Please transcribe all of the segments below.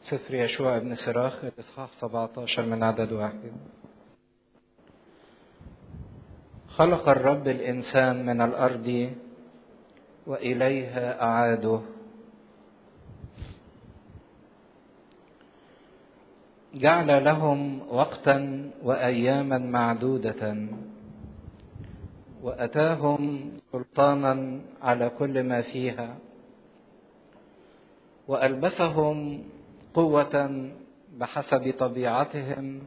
سفر يشوع بن سراخ الإصحاح 17 من عدد واحد خلق الرب الإنسان من الأرض وإليها أعاده جعل لهم وقتا وأياما معدودة وأتاهم سلطانا على كل ما فيها وألبسهم قوة بحسب طبيعتهم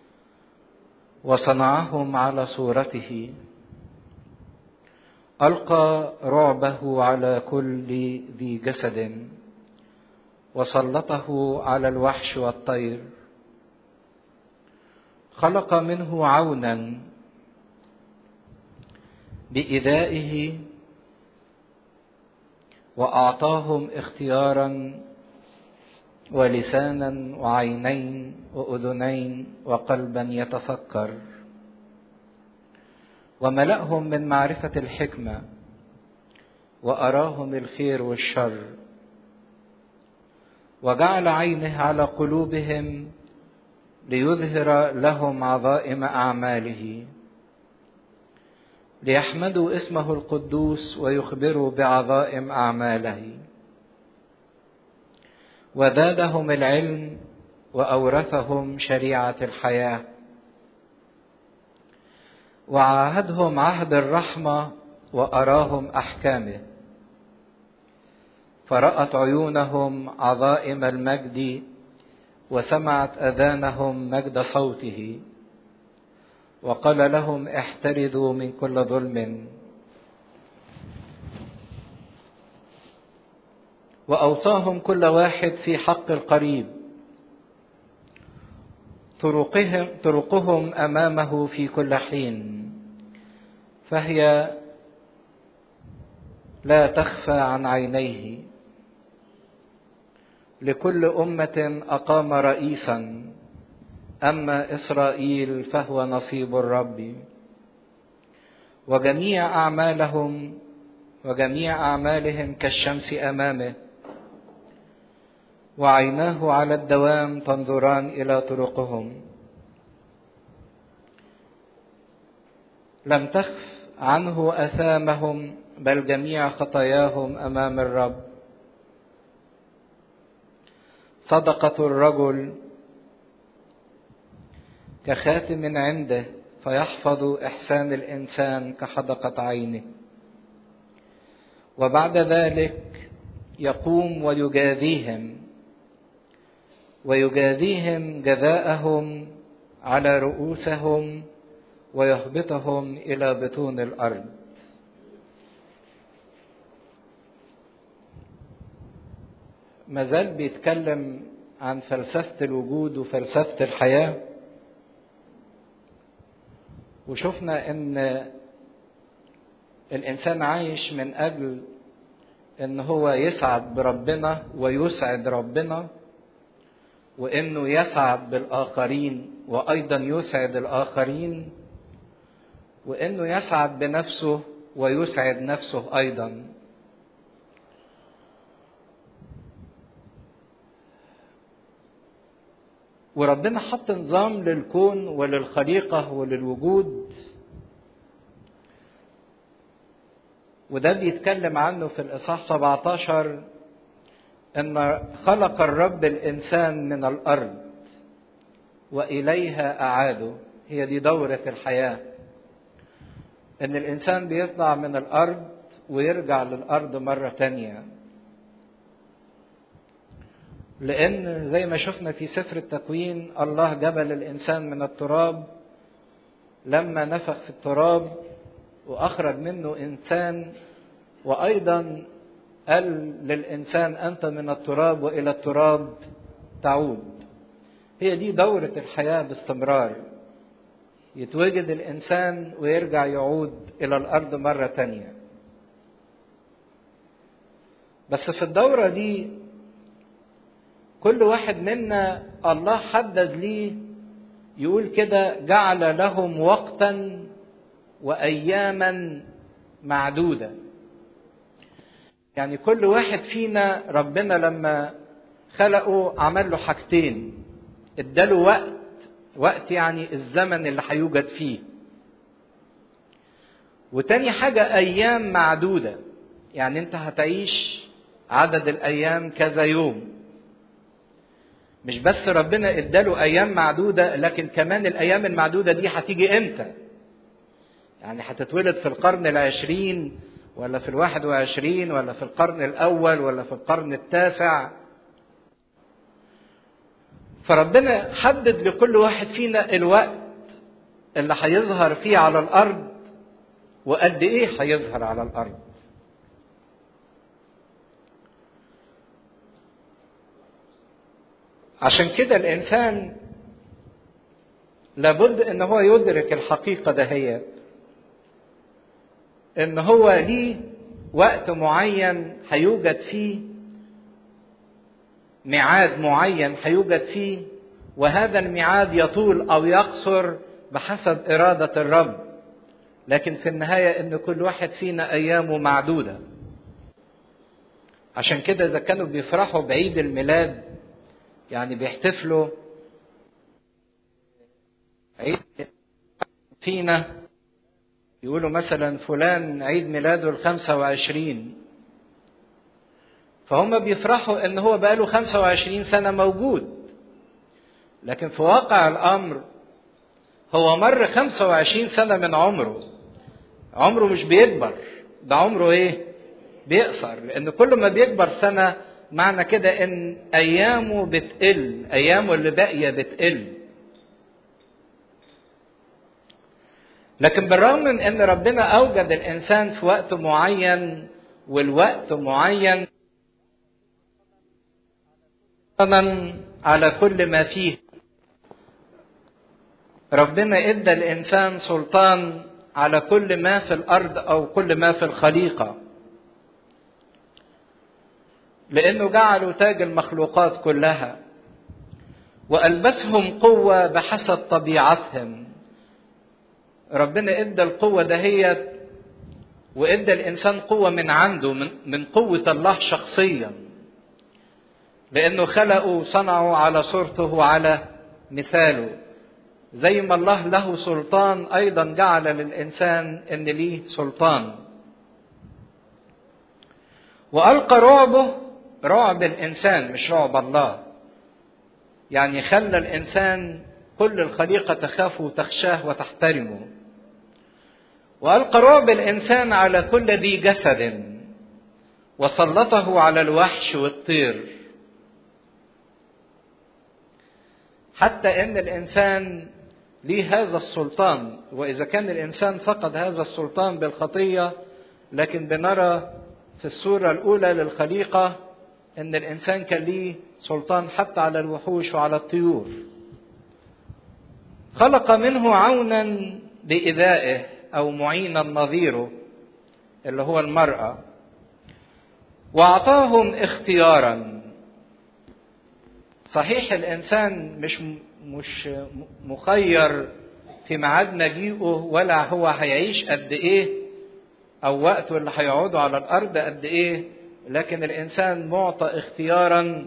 وصنعهم على صورته ألقى رعبه على كل ذي جسد وسلطه على الوحش والطير خلق منه عونا بإذائه وأعطاهم اختيارا ولسانا وعينين وأذنين وقلبا يتفكر وملأهم من معرفة الحكمة وأراهم الخير والشر وجعل عينه على قلوبهم ليظهر لهم عظائم أعماله ليحمدوا اسمه القدوس ويخبروا بعظائم أعماله وزادهم العلم وأورثهم شريعة الحياة وعاهدهم عهد الرحمة وأراهم أحكامه فرأت عيونهم عظائم المجد وسمعت أذانهم مجد صوته وقال لهم احترزوا من كل ظلم وأوصاهم كل واحد في حق القريب طرقهم, طرقهم أمامه في كل حين فهي لا تخفى عن عينيه لكل أمة أقام رئيسا أما إسرائيل فهو نصيب الرب وجميع أعمالهم وجميع أعمالهم كالشمس أمامه وعيناه على الدوام تنظران إلى طرقهم لم تخف عنه أثامهم بل جميع خطاياهم أمام الرب صدقة الرجل كخاتم عنده فيحفظ إحسان الإنسان كحدقة عينه وبعد ذلك يقوم ويجازيهم ويجازيهم جزاءهم على رؤوسهم ويهبطهم إلى بطون الأرض مازال بيتكلم عن فلسفة الوجود وفلسفة الحياة وشفنا ان الانسان عايش من اجل ان هو يسعد بربنا ويسعد ربنا وانه يسعد بالاخرين وايضا يسعد الاخرين وانه يسعد بنفسه ويسعد نفسه ايضا وربنا حط نظام للكون وللخليقة وللوجود وده بيتكلم عنه في الإصحاح 17 إن خلق الرب الإنسان من الأرض وإليها أعاده هي دي دورة الحياة إن الإنسان بيطلع من الأرض ويرجع للأرض مرة تانية لأن زي ما شفنا في سفر التكوين الله جبل الإنسان من التراب لما نفخ في التراب وأخرج منه إنسان وأيضا قال للإنسان أنت من التراب وإلى التراب تعود هي دي دورة الحياة باستمرار يتوجد الإنسان ويرجع يعود إلى الأرض مرة تانية بس في الدورة دي كل واحد منا الله حدد ليه يقول كده جعل لهم وقتا واياما معدوده يعني كل واحد فينا ربنا لما خلقه عمل له حاجتين اداله وقت وقت يعني الزمن اللي هيوجد فيه وتاني حاجة أيام معدودة يعني أنت هتعيش عدد الأيام كذا يوم مش بس ربنا اداله أيام معدودة لكن كمان الأيام المعدودة دي هتيجي إمتى يعني هتتولد في القرن العشرين ولا في الواحد وعشرين ولا في القرن الأول ولا في القرن التاسع فربنا حدد لكل واحد فينا الوقت اللي هيظهر فيه على الأرض وقد إيه هيظهر على الأرض عشان كده الإنسان لابد ان هو يدرك الحقيقة دهيت ان هو ليه وقت معين هيوجد فيه ميعاد معين هيوجد فيه وهذا الميعاد يطول او يقصر بحسب إرادة الرب لكن في النهاية ان كل واحد فينا ايامه معدودة عشان كده اذا كانوا بيفرحوا بعيد الميلاد يعني بيحتفلوا عيد فينا يقولوا مثلا فلان عيد ميلاده الخمسة وعشرين فهم بيفرحوا ان هو بقاله خمسة وعشرين سنة موجود لكن في واقع الامر هو مر خمسة وعشرين سنة من عمره عمره مش بيكبر ده عمره ايه بيقصر لان كل ما بيكبر سنة معنى كده ان ايامه بتقل ايامه اللي باقية بتقل لكن بالرغم من ان ربنا اوجد الانسان في وقت معين والوقت معين على كل ما فيه ربنا ادى الانسان سلطان على كل ما في الارض او كل ما في الخليقه لانه جعلوا تاج المخلوقات كلها والبسهم قوه بحسب طبيعتهم ربنا ادى القوه دهيت وادى الانسان قوه من عنده من, من قوه الله شخصيا لانه خلقه صنعه على صورته وعلى مثاله زي ما الله له سلطان ايضا جعل للانسان ان ليه سلطان والقى رعبه رعب الانسان مش رعب الله يعني خلى الانسان كل الخليقه تخاف وتخشاه وتحترمه والقى رعب الانسان على كل ذي جسد وسلطه على الوحش والطير حتى ان الانسان ليه هذا السلطان واذا كان الانسان فقد هذا السلطان بالخطيه لكن بنرى في الصوره الاولى للخليقه ان الانسان كان ليه سلطان حتى على الوحوش وعلى الطيور خلق منه عونا باذائه او معينا نظيره اللي هو المراه واعطاهم اختيارا صحيح الانسان مش مش مخير في ميعاد مجيئه ولا هو هيعيش قد ايه او وقته اللي هيقعده على الارض قد ايه لكن الانسان معطى اختيارا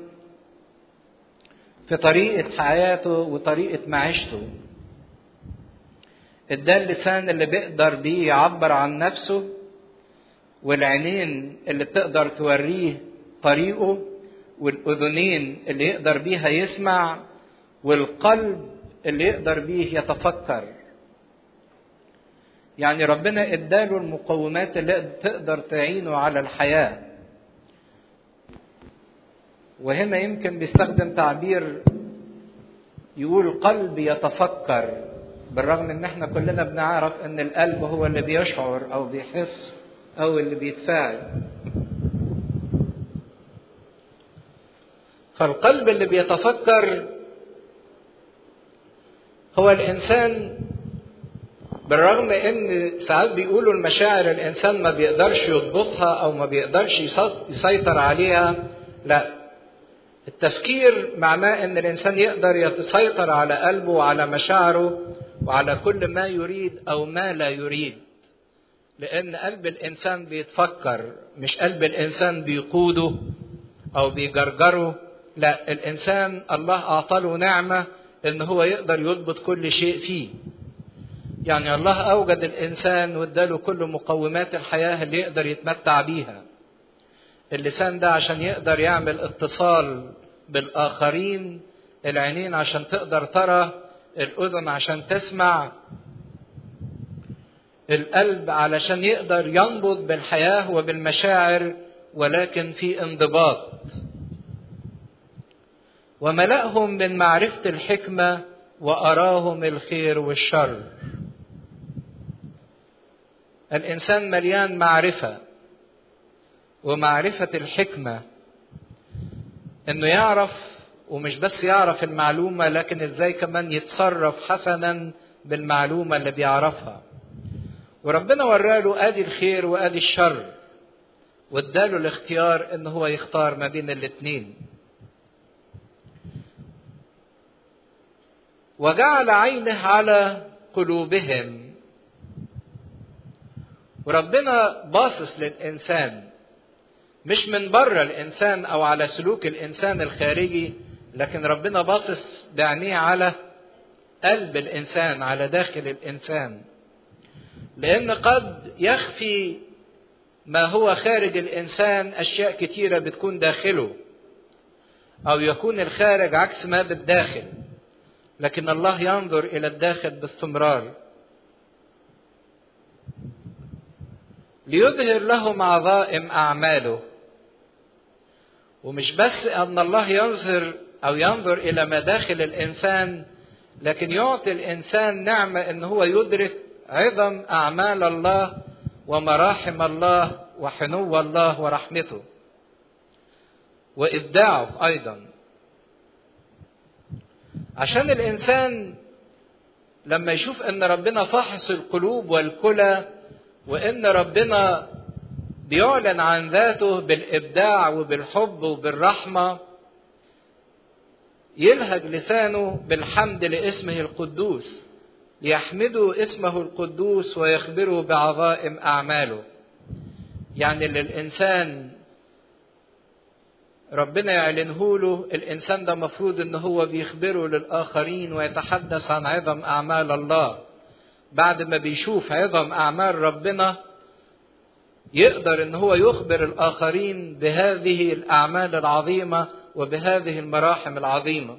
في طريقه حياته وطريقه معيشته اداه اللسان اللي بيقدر بيه يعبر عن نفسه والعينين اللي بتقدر توريه طريقه والاذنين اللي يقدر بيها يسمع والقلب اللي يقدر بيه يتفكر يعني ربنا اداله المقومات اللي تقدر تعينه على الحياه وهنا يمكن بيستخدم تعبير يقول قلب يتفكر بالرغم ان احنا كلنا بنعرف ان القلب هو اللي بيشعر او بيحس او اللي بيتفاعل فالقلب اللي بيتفكر هو الانسان بالرغم ان ساعات بيقولوا المشاعر الانسان ما بيقدرش يضبطها او ما بيقدرش يسيطر عليها لا التفكير معناه ان الانسان يقدر يتسيطر على قلبه وعلى مشاعره وعلى كل ما يريد او ما لا يريد لان قلب الانسان بيتفكر مش قلب الانسان بيقوده او بيجرجره لا الإنسان الله أعطاه نعمة إن هو يقدر يضبط كل شيء فيه يعني الله أوجد الإنسان واداله كل مقومات الحياة اللي يقدر يتمتع بيها اللسان ده عشان يقدر يعمل اتصال بالآخرين العينين عشان تقدر ترى الأذن عشان تسمع القلب علشان يقدر ينبض بالحياة وبالمشاعر ولكن في انضباط وملأهم من معرفة الحكمة وأراهم الخير والشر الإنسان مليان معرفة ومعرفة الحكمة إنه يعرف ومش بس يعرف المعلومة لكن إزاي كمان يتصرف حسنا بالمعلومة اللي بيعرفها وربنا وراله ادي الخير وادي الشر واداله الاختيار ان هو يختار ما بين الاثنين وجعل عينه على قلوبهم وربنا باصص للانسان مش من بره الانسان او على سلوك الانسان الخارجي لكن ربنا باصص بعينيه على قلب الانسان على داخل الانسان لأن قد يخفي ما هو خارج الإنسان أشياء كتيرة بتكون داخله أو يكون الخارج عكس ما بالداخل لكن الله ينظر إلى الداخل باستمرار ليظهر لهم عظائم أعماله ومش بس أن الله يظهر أو ينظر إلى ما داخل الإنسان لكن يعطي الإنسان نعمة أن هو يدرك عظم اعمال الله ومراحم الله وحنو الله ورحمته وابداعه ايضا عشان الانسان لما يشوف ان ربنا فاحص القلوب والكلى وان ربنا بيعلن عن ذاته بالابداع وبالحب وبالرحمه يلهج لسانه بالحمد لاسمه القدوس ليحمدوا اسمه القدوس ويخبروا بعظائم اعماله يعني اللي الانسان ربنا يعلنه له الانسان ده مفروض ان هو بيخبره للاخرين ويتحدث عن عظم اعمال الله بعد ما بيشوف عظم اعمال ربنا يقدر ان هو يخبر الاخرين بهذه الاعمال العظيمه وبهذه المراحم العظيمه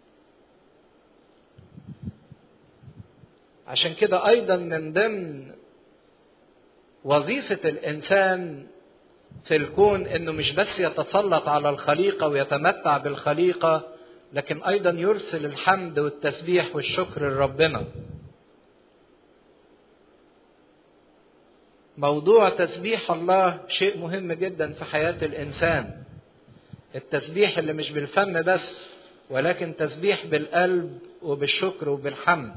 عشان كده ايضا من ضمن وظيفه الانسان في الكون انه مش بس يتسلط على الخليقه ويتمتع بالخليقه لكن ايضا يرسل الحمد والتسبيح والشكر لربنا موضوع تسبيح الله شيء مهم جدا في حياه الانسان التسبيح اللي مش بالفم بس ولكن تسبيح بالقلب وبالشكر وبالحمد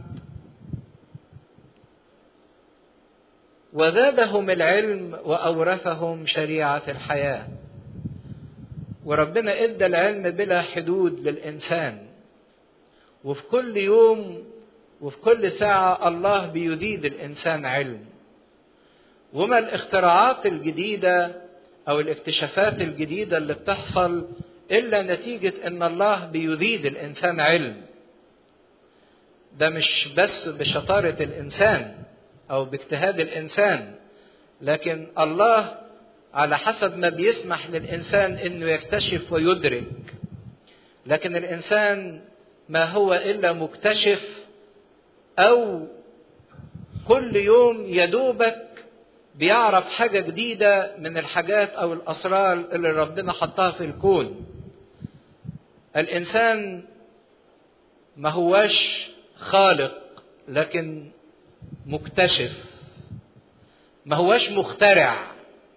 وزادهم العلم واورثهم شريعه الحياه وربنا ادى العلم بلا حدود للانسان وفي كل يوم وفي كل ساعه الله بيزيد الانسان علم وما الاختراعات الجديده او الاكتشافات الجديده اللي بتحصل الا نتيجه ان الله بيزيد الانسان علم ده مش بس بشطاره الانسان او باجتهاد الانسان لكن الله على حسب ما بيسمح للانسان انه يكتشف ويدرك لكن الانسان ما هو الا مكتشف او كل يوم يدوبك بيعرف حاجة جديدة من الحاجات أو الأسرار اللي ربنا حطها في الكون. الإنسان ما هواش خالق لكن مكتشف. ما هواش مخترع.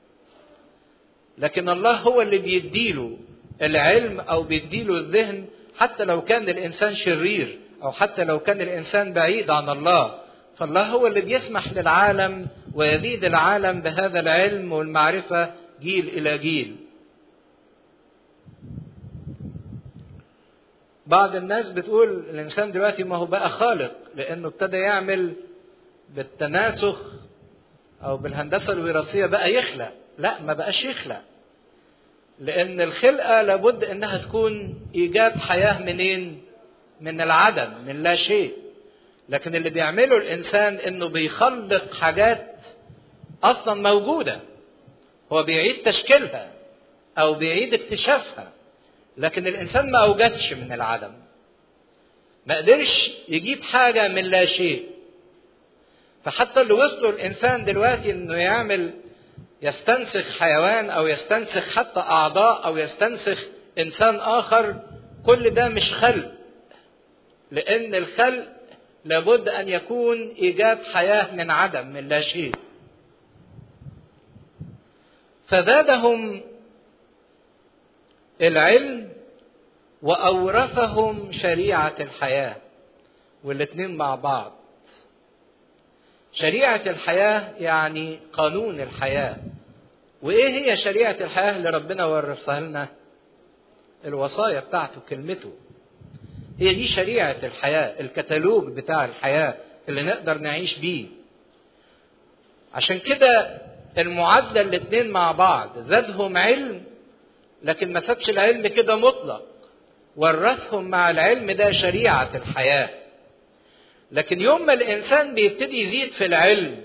لكن الله هو اللي بيديله العلم أو بيديله الذهن حتى لو كان الإنسان شرير أو حتى لو كان الإنسان بعيد عن الله. فالله هو اللي بيسمح للعالم ويزيد العالم بهذا العلم والمعرفة جيل إلى جيل. بعض الناس بتقول الإنسان دلوقتي ما هو بقى خالق لأنه ابتدى يعمل بالتناسخ أو بالهندسة الوراثية بقى يخلق. لا ما بقاش يخلق. لأن الخلقة لابد إنها تكون إيجاد حياة منين؟ من العدم من لا شيء لكن اللي بيعمله الإنسان إنه بيخلق حاجات أصلا موجودة هو بيعيد تشكيلها أو بيعيد اكتشافها لكن الإنسان ما أوجدش من العدم ما قدرش يجيب حاجة من لا شيء فحتى اللي وصلوا الإنسان دلوقتي إنه يعمل يستنسخ حيوان أو يستنسخ حتى أعضاء أو يستنسخ إنسان آخر كل ده مش خلق لأن الخلق لابد أن يكون إيجاد حياة من عدم من لا شيء فزادهم العلم وأورثهم شريعة الحياة والاتنين مع بعض شريعة الحياة يعني قانون الحياة وإيه هي شريعة الحياة اللي ربنا ورثها لنا الوصايا بتاعته كلمته هي دي شريعة الحياة الكتالوج بتاع الحياة اللي نقدر نعيش بيه عشان كده المعادلة الاتنين مع بعض زادهم علم لكن ما سابش العلم كده مطلق ورثهم مع العلم ده شريعة الحياة لكن يوم ما الإنسان بيبتدي يزيد في العلم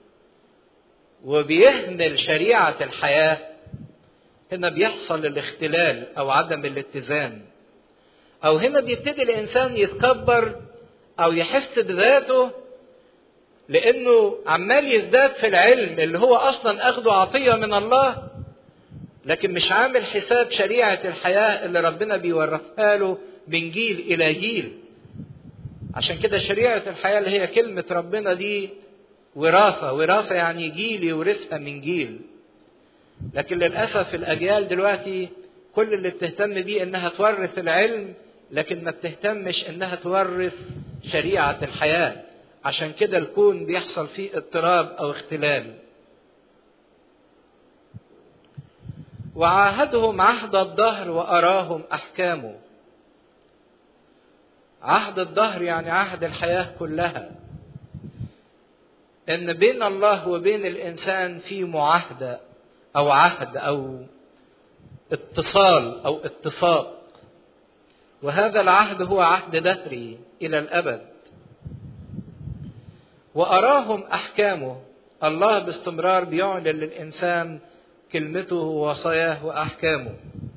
وبيهمل شريعة الحياة هنا بيحصل الاختلال أو عدم الاتزان أو هنا بيبتدي الإنسان يتكبر أو يحس بذاته لأنه عمال يزداد في العلم اللي هو أصلا أخده عطية من الله لكن مش عامل حساب شريعة الحياة اللي ربنا بيورثها له من جيل إلى جيل عشان كده شريعة الحياة اللي هي كلمة ربنا دي وراثة وراثة يعني جيل يورثها من جيل لكن للأسف الأجيال دلوقتي كل اللي بتهتم بيه إنها تورث العلم لكن ما بتهتمش إنها تورث شريعة الحياة عشان كده الكون بيحصل فيه اضطراب أو اختلال وعاهدهم عهد الدهر وأراهم أحكامه عهد الدهر يعني عهد الحياة كلها ان بين الله وبين الانسان في معاهده او عهد او اتصال او اتفاق وهذا العهد هو عهد دهري الى الابد واراهم احكامه الله باستمرار بيعلن للانسان كلمته ووصاياه واحكامه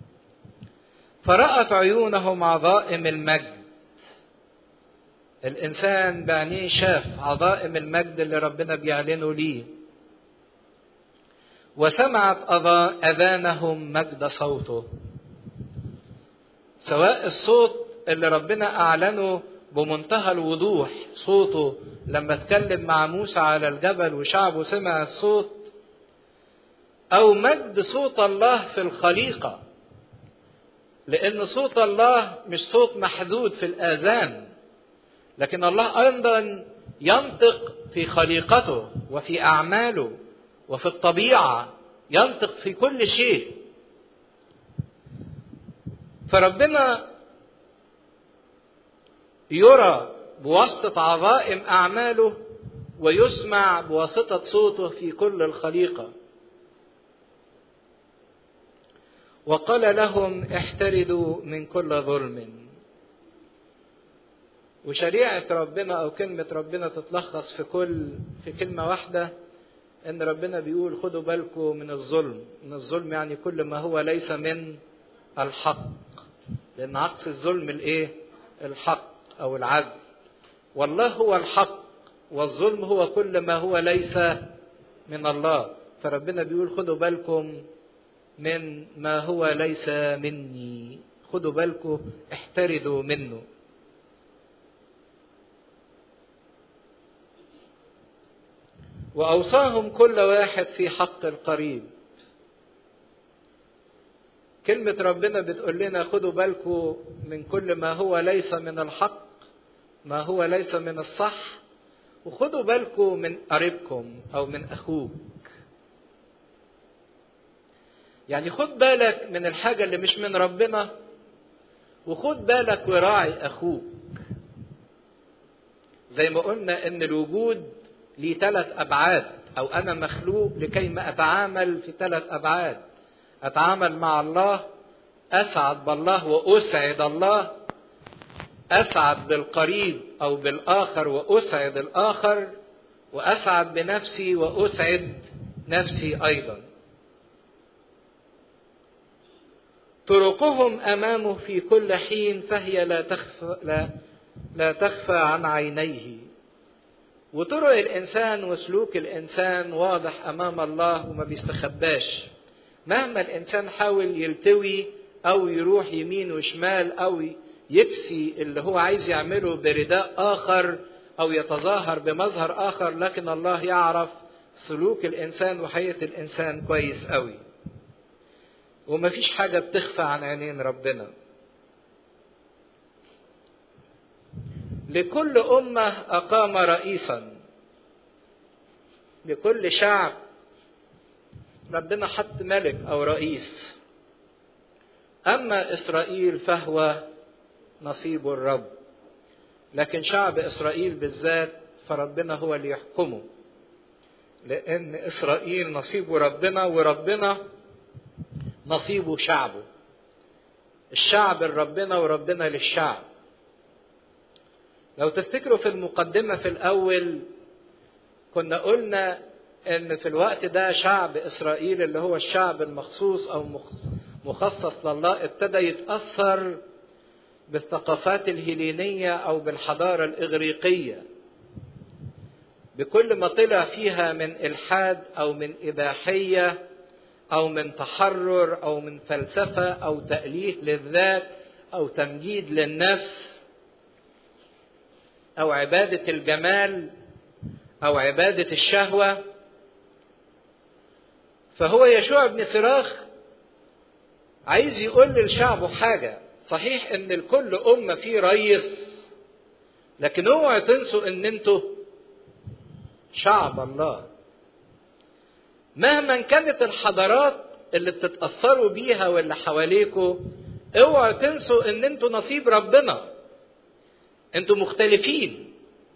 فرات عيونهم عظائم المجد الإنسان بعينيه شاف عظائم المجد اللي ربنا بيعلنه ليه وسمعت أذانهم مجد صوته سواء الصوت اللي ربنا أعلنه بمنتهى الوضوح صوته لما اتكلم مع موسى على الجبل وشعبه سمع الصوت أو مجد صوت الله في الخليقة لأن صوت الله مش صوت محدود في الآذان لكن الله ايضا ينطق في خليقته وفي اعماله وفي الطبيعه ينطق في كل شيء فربنا يرى بواسطه عظائم اعماله ويسمع بواسطه صوته في كل الخليقه وقال لهم احتردوا من كل ظلم وشريعة ربنا أو كلمة ربنا تتلخص في كل في كلمة واحدة إن ربنا بيقول خدوا بالكم من الظلم، من الظلم يعني كل ما هو ليس من الحق. لأن عكس الظلم الإيه؟ الحق أو العدل. والله هو الحق والظلم هو كل ما هو ليس من الله، فربنا بيقول خدوا بالكم من ما هو ليس مني، خدوا بالكم احتردوا منه. واوصاهم كل واحد في حق القريب كلمة ربنا بتقول لنا خدوا بالكم من كل ما هو ليس من الحق ما هو ليس من الصح وخدوا بالكم من قريبكم او من اخوك يعني خد بالك من الحاجة اللي مش من ربنا وخد بالك وراعي اخوك زي ما قلنا ان الوجود ليه ثلاث أبعاد أو أنا مخلوق لكي ما أتعامل في ثلاث أبعاد اتعامل مع الله اسعد بالله واسعد الله اسعد بالقريب او بالاخر واسعد الاخر واسعد بنفسي واسعد نفسي ايضا طرقهم امامه في كل حين فهي لا تخفى لا, لا تخفى عن عينيه وطرق الانسان وسلوك الانسان واضح امام الله وما بيستخباش مهما الانسان حاول يلتوي او يروح يمين وشمال او يكسي اللي هو عايز يعمله برداء اخر او يتظاهر بمظهر اخر لكن الله يعرف سلوك الانسان وحقيقه الانسان كويس قوي ومفيش حاجه بتخفى عن عينين ربنا لكل امه اقام رئيسا لكل شعب ربنا حط ملك او رئيس اما اسرائيل فهو نصيب الرب لكن شعب اسرائيل بالذات فربنا هو اللي يحكمه لان اسرائيل نصيبه ربنا وربنا نصيبه شعبه الشعب لربنا وربنا للشعب لو تفتكروا في المقدمة في الأول كنا قلنا إن في الوقت ده شعب إسرائيل اللي هو الشعب المخصوص أو مخصص لله ابتدى يتأثر بالثقافات الهيلينية أو بالحضارة الإغريقية بكل ما طلع فيها من إلحاد أو من إباحية أو من تحرر أو من فلسفة أو تأليه للذات أو تمجيد للنفس أو عبادة الجمال أو عبادة الشهوة فهو يشوع بن صراخ عايز يقول لشعبه حاجة صحيح ان لكل أمة في رئيس لكن اوعوا تنسوا ان انتوا شعب الله مهما كانت الحضارات اللي بتتأثروا بيها واللي حواليكوا اوعوا تنسوا ان انتوا نصيب ربنا انتوا مختلفين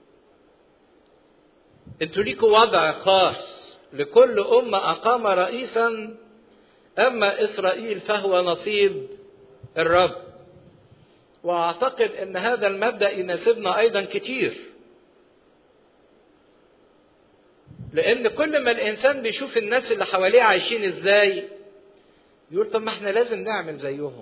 انتوا ليكوا وضع خاص لكل أمة أقام رئيسا أما إسرائيل فهو نصيب الرب وأعتقد أن هذا المبدأ يناسبنا أيضا كتير لأن كل ما الإنسان بيشوف الناس اللي حواليه عايشين إزاي يقول طب ما احنا لازم نعمل زيهم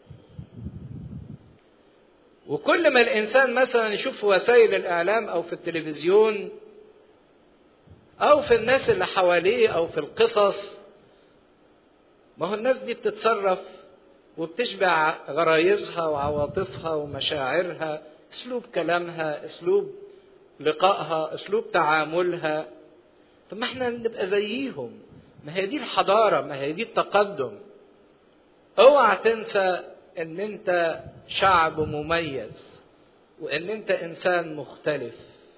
وكل ما الإنسان مثلا يشوف في وسائل الإعلام أو في التلفزيون أو في الناس اللي حواليه أو في القصص ما هو الناس دي بتتصرف وبتشبع غرايزها وعواطفها ومشاعرها اسلوب كلامها اسلوب لقائها اسلوب تعاملها طب ما احنا نبقى زيهم ما هي دي الحضارة ما هي دي التقدم اوعى تنسى ان انت شعب مميز وان انت انسان مختلف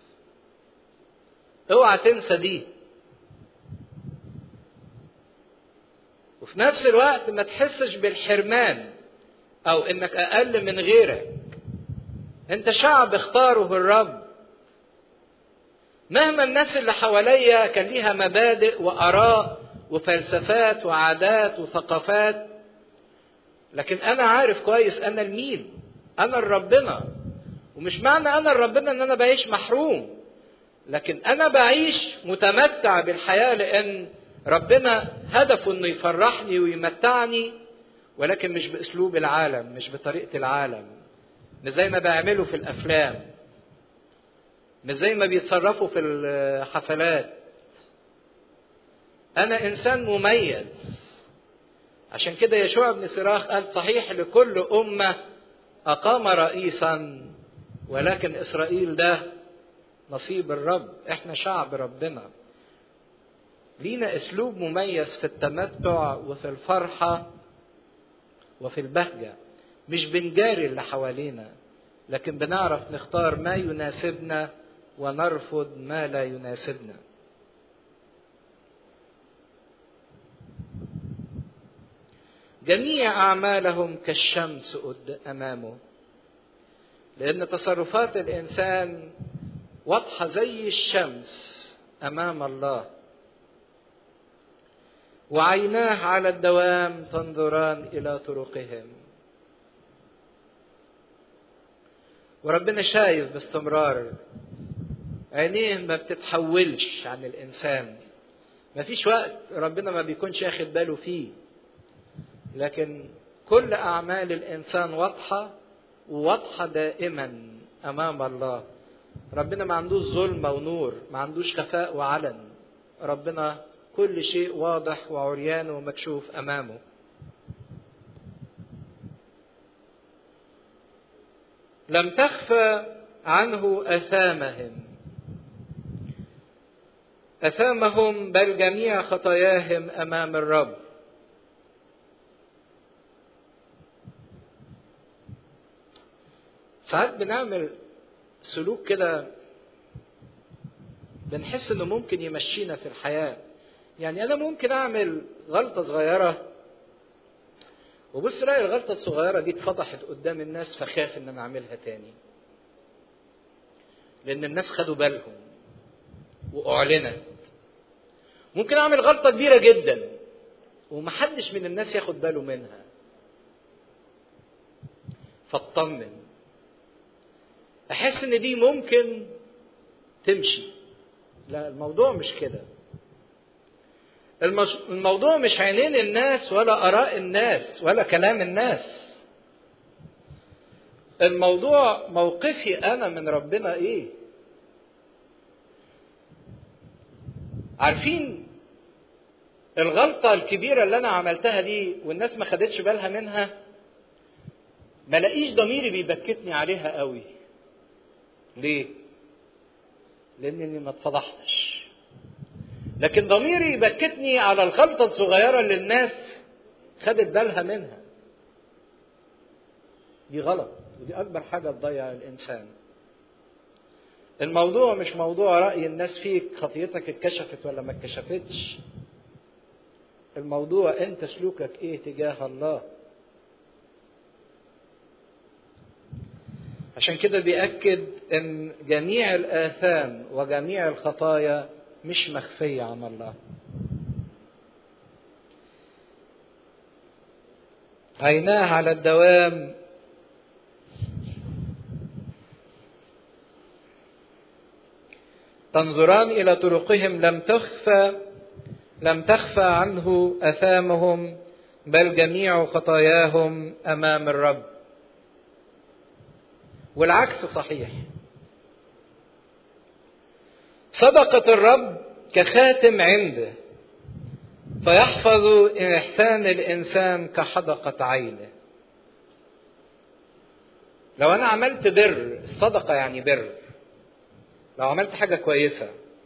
اوعى تنسى دي وفي نفس الوقت ما تحسش بالحرمان او انك اقل من غيرك انت شعب اختاره الرب مهما الناس اللي حواليا كان ليها مبادئ واراء وفلسفات وعادات وثقافات لكن انا عارف كويس انا لمين انا لربنا ومش معنى انا لربنا ان انا بعيش محروم لكن انا بعيش متمتع بالحياه لان ربنا هدفه انه يفرحني ويمتعني ولكن مش باسلوب العالم مش بطريقه العالم مش زي ما بيعملوا في الافلام مش زي ما بيتصرفوا في الحفلات انا انسان مميز عشان كده يشوع بن صراخ قال صحيح لكل امه اقام رئيسا ولكن اسرائيل ده نصيب الرب احنا شعب ربنا لينا اسلوب مميز في التمتع وفي الفرحه وفي البهجه مش بنجاري اللي حوالينا لكن بنعرف نختار ما يناسبنا ونرفض ما لا يناسبنا جميع اعمالهم كالشمس امامه لان تصرفات الانسان واضحه زي الشمس امام الله وعيناه على الدوام تنظران الى طرقهم وربنا شايف باستمرار عينيه ما بتتحولش عن الانسان ما فيش وقت ربنا ما بيكونش ياخد باله فيه لكن كل اعمال الانسان واضحه وواضحه دائما امام الله ربنا ما عندوش ظلمه ونور ما عندوش خفاء وعلن ربنا كل شيء واضح وعريان ومكشوف امامه لم تخفى عنه اثامهم اثامهم بل جميع خطاياهم امام الرب ساعات بنعمل سلوك كده بنحس انه ممكن يمشينا في الحياه يعني انا ممكن اعمل غلطه صغيره وبص الاقي الغلطه الصغيره دي اتفضحت قدام الناس فخاف ان انا اعملها تاني لان الناس خدوا بالهم واعلنت ممكن اعمل غلطه كبيره جدا ومحدش من الناس ياخد باله منها فاطمن احس ان دي ممكن تمشي لا الموضوع مش كده المش... الموضوع مش عينين الناس ولا اراء الناس ولا كلام الناس الموضوع موقفي انا من ربنا ايه عارفين الغلطة الكبيرة اللي أنا عملتها دي والناس ما خدتش بالها منها ما لاقيش ضميري بيبكتني عليها قوي ليه؟ لأنني ما اتفضحتش لكن ضميري يبكتني على الغلطة الصغيرة اللي الناس خدت بالها منها دي غلط ودي أكبر حاجة تضيع الإنسان الموضوع مش موضوع رأي الناس فيك خطيتك اتكشفت ولا ما اتكشفتش الموضوع انت سلوكك ايه تجاه الله عشان كده بيأكد ان جميع الآثام وجميع الخطايا مش مخفية عن الله عيناه على الدوام تنظران إلى طرقهم لم تخفى لم تخفى عنه اثامهم بل جميع خطاياهم امام الرب والعكس صحيح صدقه الرب كخاتم عنده فيحفظ احسان الانسان كحدقه عينه لو انا عملت بر الصدقه يعني بر لو عملت حاجه كويسه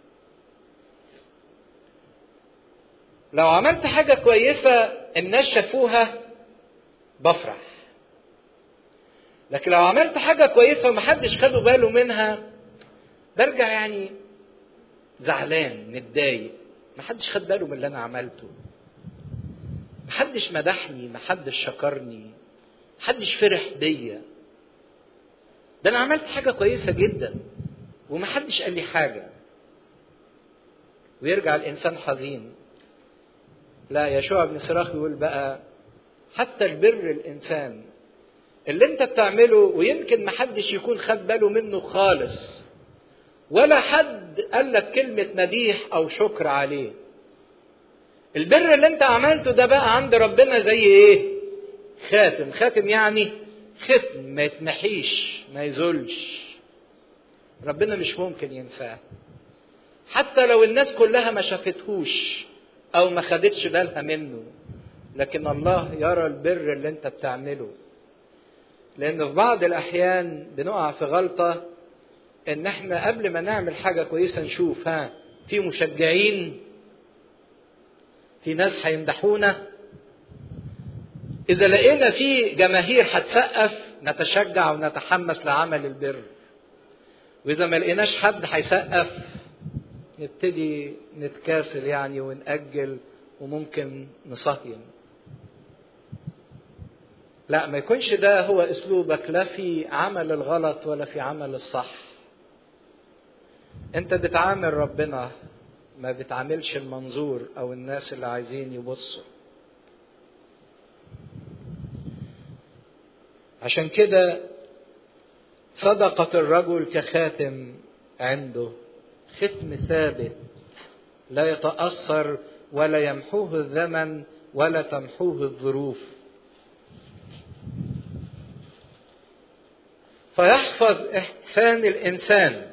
لو عملت حاجة كويسة الناس شافوها بفرح لكن لو عملت حاجة كويسة ومحدش خدوا باله منها برجع يعني زعلان متضايق محدش خد باله من اللي أنا عملته محدش مدحني محدش شكرني محدش فرح بيا ده أنا عملت حاجة كويسة جدا ومحدش قال لي حاجة ويرجع الإنسان حزين لا يشوع بن صراخ يقول بقى حتى البر الانسان اللي انت بتعمله ويمكن محدش يكون خد باله منه خالص ولا حد قال لك كلمة مديح أو شكر عليه. البر اللي أنت عملته ده بقى عند ربنا زي إيه؟ خاتم، خاتم يعني ختم ما يتمحيش ما يزولش. ربنا مش ممكن ينساه. حتى لو الناس كلها ما شافتهوش او ما خدتش بالها منه لكن الله يرى البر اللي انت بتعمله لان في بعض الاحيان بنقع في غلطه ان احنا قبل ما نعمل حاجه كويسه نشوف ها في مشجعين في ناس هيمدحونا اذا لقينا في جماهير هتسقف نتشجع ونتحمس لعمل البر واذا ما لقيناش حد هيسقف نبتدي نتكاسل يعني ونأجل وممكن نصهين لا ما يكونش ده هو اسلوبك لا في عمل الغلط ولا في عمل الصح انت بتعامل ربنا ما بتعاملش المنظور او الناس اللي عايزين يبصوا عشان كده صدقة الرجل كخاتم عنده ختم ثابت لا يتأثر ولا يمحوه الزمن ولا تمحوه الظروف فيحفظ إحسان الإنسان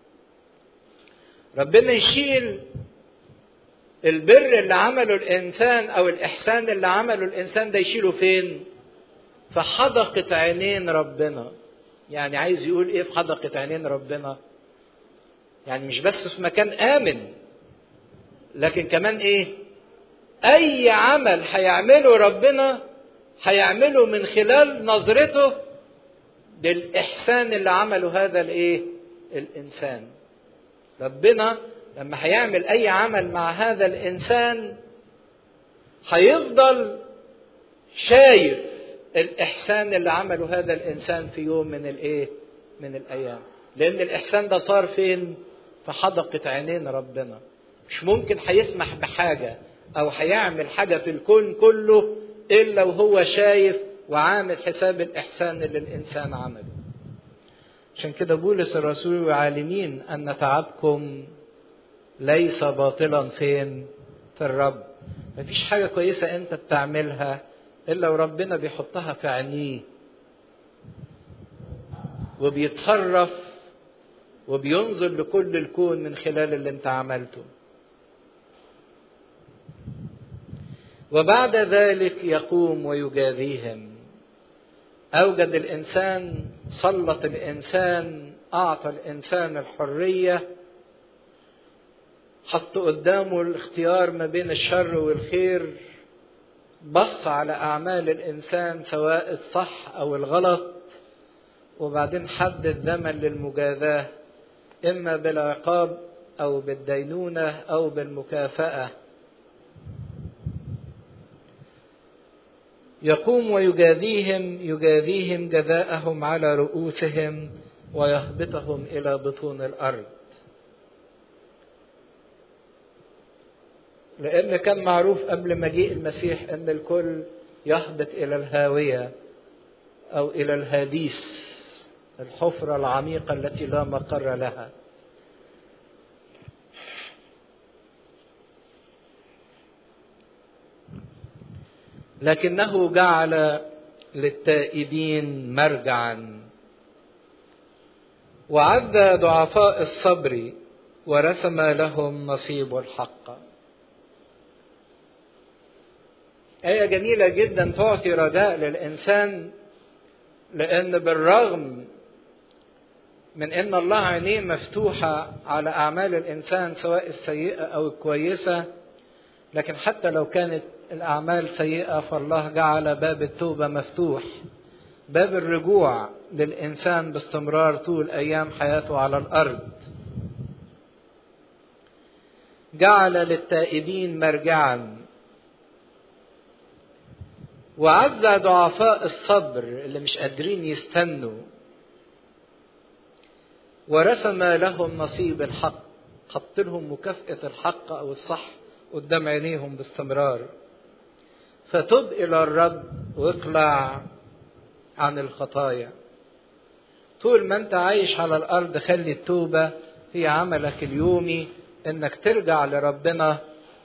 ربنا يشيل البر اللي عمله الإنسان أو الإحسان اللي عمله الإنسان ده يشيله فين؟ في حدقة عينين ربنا يعني عايز يقول إيه في حدقة عينين ربنا؟ يعني مش بس في مكان آمن لكن كمان إيه؟ أي عمل هيعمله ربنا هيعمله من خلال نظرته للإحسان اللي عمله هذا الإيه؟ الإنسان. ربنا لما هيعمل أي عمل مع هذا الإنسان هيفضل شايف الإحسان اللي عمله هذا الإنسان في يوم من الإيه؟ من الأيام. لأن الإحسان ده صار فين؟ في حدقة عينين ربنا. مش ممكن هيسمح بحاجة أو هيعمل حاجة في الكون كله إلا وهو شايف وعامل حساب الإحسان اللي الإنسان عمله. عشان كده بولس الرسول عالمين أن تعبكم ليس باطلا فين؟ في الرب. مفيش حاجة كويسة أنت بتعملها إلا وربنا بيحطها في عينيه. وبيتصرف وبينظر لكل الكون من خلال اللي أنت عملته. وبعد ذلك يقوم ويجازيهم اوجد الانسان سلط الانسان اعطى الانسان الحريه حط قدامه الاختيار ما بين الشر والخير بص على اعمال الانسان سواء الصح او الغلط وبعدين حدد زمن للمجازاه اما بالعقاب او بالدينونه او بالمكافاه يقوم ويجازيهم يجازيهم جزاءهم على رؤوسهم ويهبطهم الى بطون الارض لان كان معروف قبل مجيء المسيح ان الكل يهبط الى الهاويه او الى الهاديس الحفره العميقه التي لا مقر لها لكنه جعل للتائبين مرجعا وعد ضعفاء الصبر ورسم لهم نصيب الحق آية جميلة جدا تعطي رجاء للإنسان لأن بالرغم من أن الله عينيه مفتوحة على أعمال الإنسان سواء السيئة أو الكويسة لكن حتى لو كانت الأعمال سيئة فالله جعل باب التوبة مفتوح باب الرجوع للإنسان باستمرار طول أيام حياته على الأرض جعل للتائبين مرجعا وعز ضعفاء الصبر اللي مش قادرين يستنوا ورسم لهم نصيب الحق حط لهم مكافأة الحق أو الصح قدام عينيهم باستمرار فتب إلى الرب واقلع عن الخطايا طول ما انت عايش على الأرض خلي التوبة هي عملك اليومي انك ترجع لربنا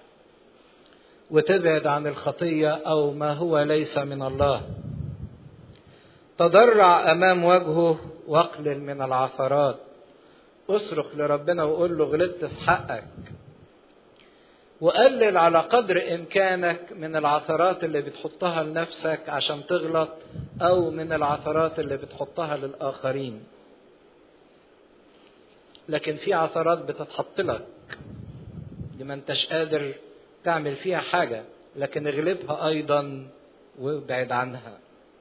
وتبعد عن الخطية أو ما هو ليس من الله تضرع أمام وجهه واقلل من العثرات اصرخ لربنا وقول له غلطت في حقك وقلل على قدر إمكانك من العثرات اللي بتحطها لنفسك عشان تغلط أو من العثرات اللي بتحطها للآخرين لكن في عثرات بتتحط لك دي ما انتش قادر تعمل فيها حاجة لكن اغلبها أيضا وابعد عنها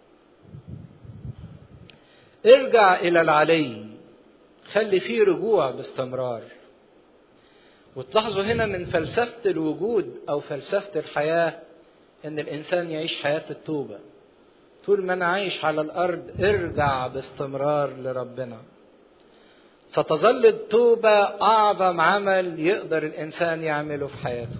ارجع إلى العلي خلي فيه رجوع باستمرار وتلاحظوا هنا من فلسفة الوجود أو فلسفة الحياة إن الإنسان يعيش حياة التوبة طول ما أنا عايش على الأرض ارجع باستمرار لربنا ستظل التوبة أعظم عمل يقدر الإنسان يعمله في حياته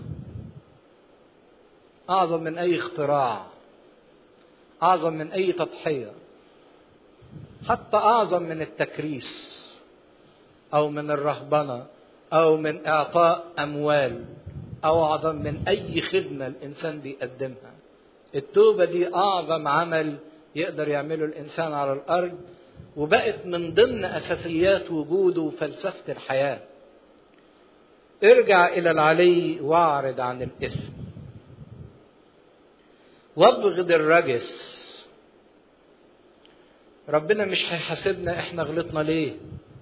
أعظم من أي اختراع أعظم من أي تضحية حتى أعظم من التكريس أو من الرهبنة أو من إعطاء أموال أو أعظم من أي خدمة الإنسان بيقدمها التوبة دي أعظم عمل يقدر يعمله الإنسان على الأرض وبقت من ضمن أساسيات وجوده وفلسفة الحياة ارجع إلى العلي واعرض عن الإثم وابغض الرجس ربنا مش هيحاسبنا احنا غلطنا ليه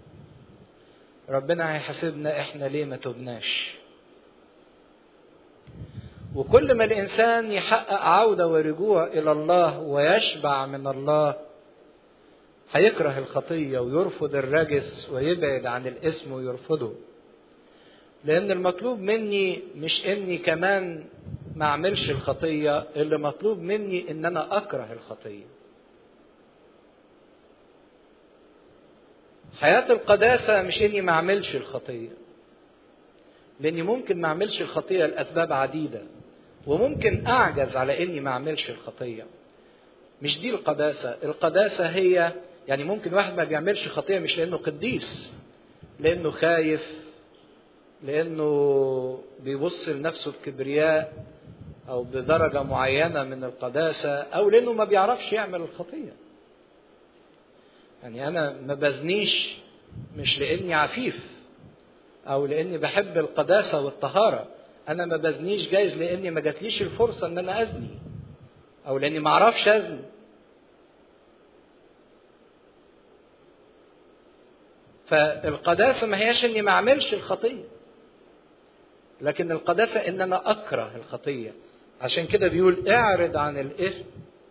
ربنا هيحاسبنا احنا ليه ما تبناش وكل ما الانسان يحقق عوده ورجوع الى الله ويشبع من الله هيكره الخطيه ويرفض الرجس ويبعد عن الاسم ويرفضه لان المطلوب مني مش اني كمان ما اعملش الخطيه اللي مطلوب مني ان انا اكره الخطيه حياة القداسة مش إني ما أعملش الخطية. لأني ممكن ما أعملش الخطية لأسباب عديدة. وممكن أعجز على إني ما أعملش الخطية. مش دي القداسة، القداسة هي يعني ممكن واحد ما بيعملش خطية مش لأنه قديس. لأنه خايف لأنه بيبص لنفسه بكبرياء أو بدرجة معينة من القداسة أو لأنه ما بيعرفش يعمل الخطية. يعني انا ما بزنيش مش لاني عفيف او لاني بحب القداسه والطهاره انا ما بزنيش جايز لاني ما جاتليش الفرصه ان انا ازني او لاني ما اعرفش ازني فالقداسه ما هياش اني ما اعملش الخطيه لكن القداسه ان انا اكره الخطيه عشان كده بيقول اعرض عن الاثم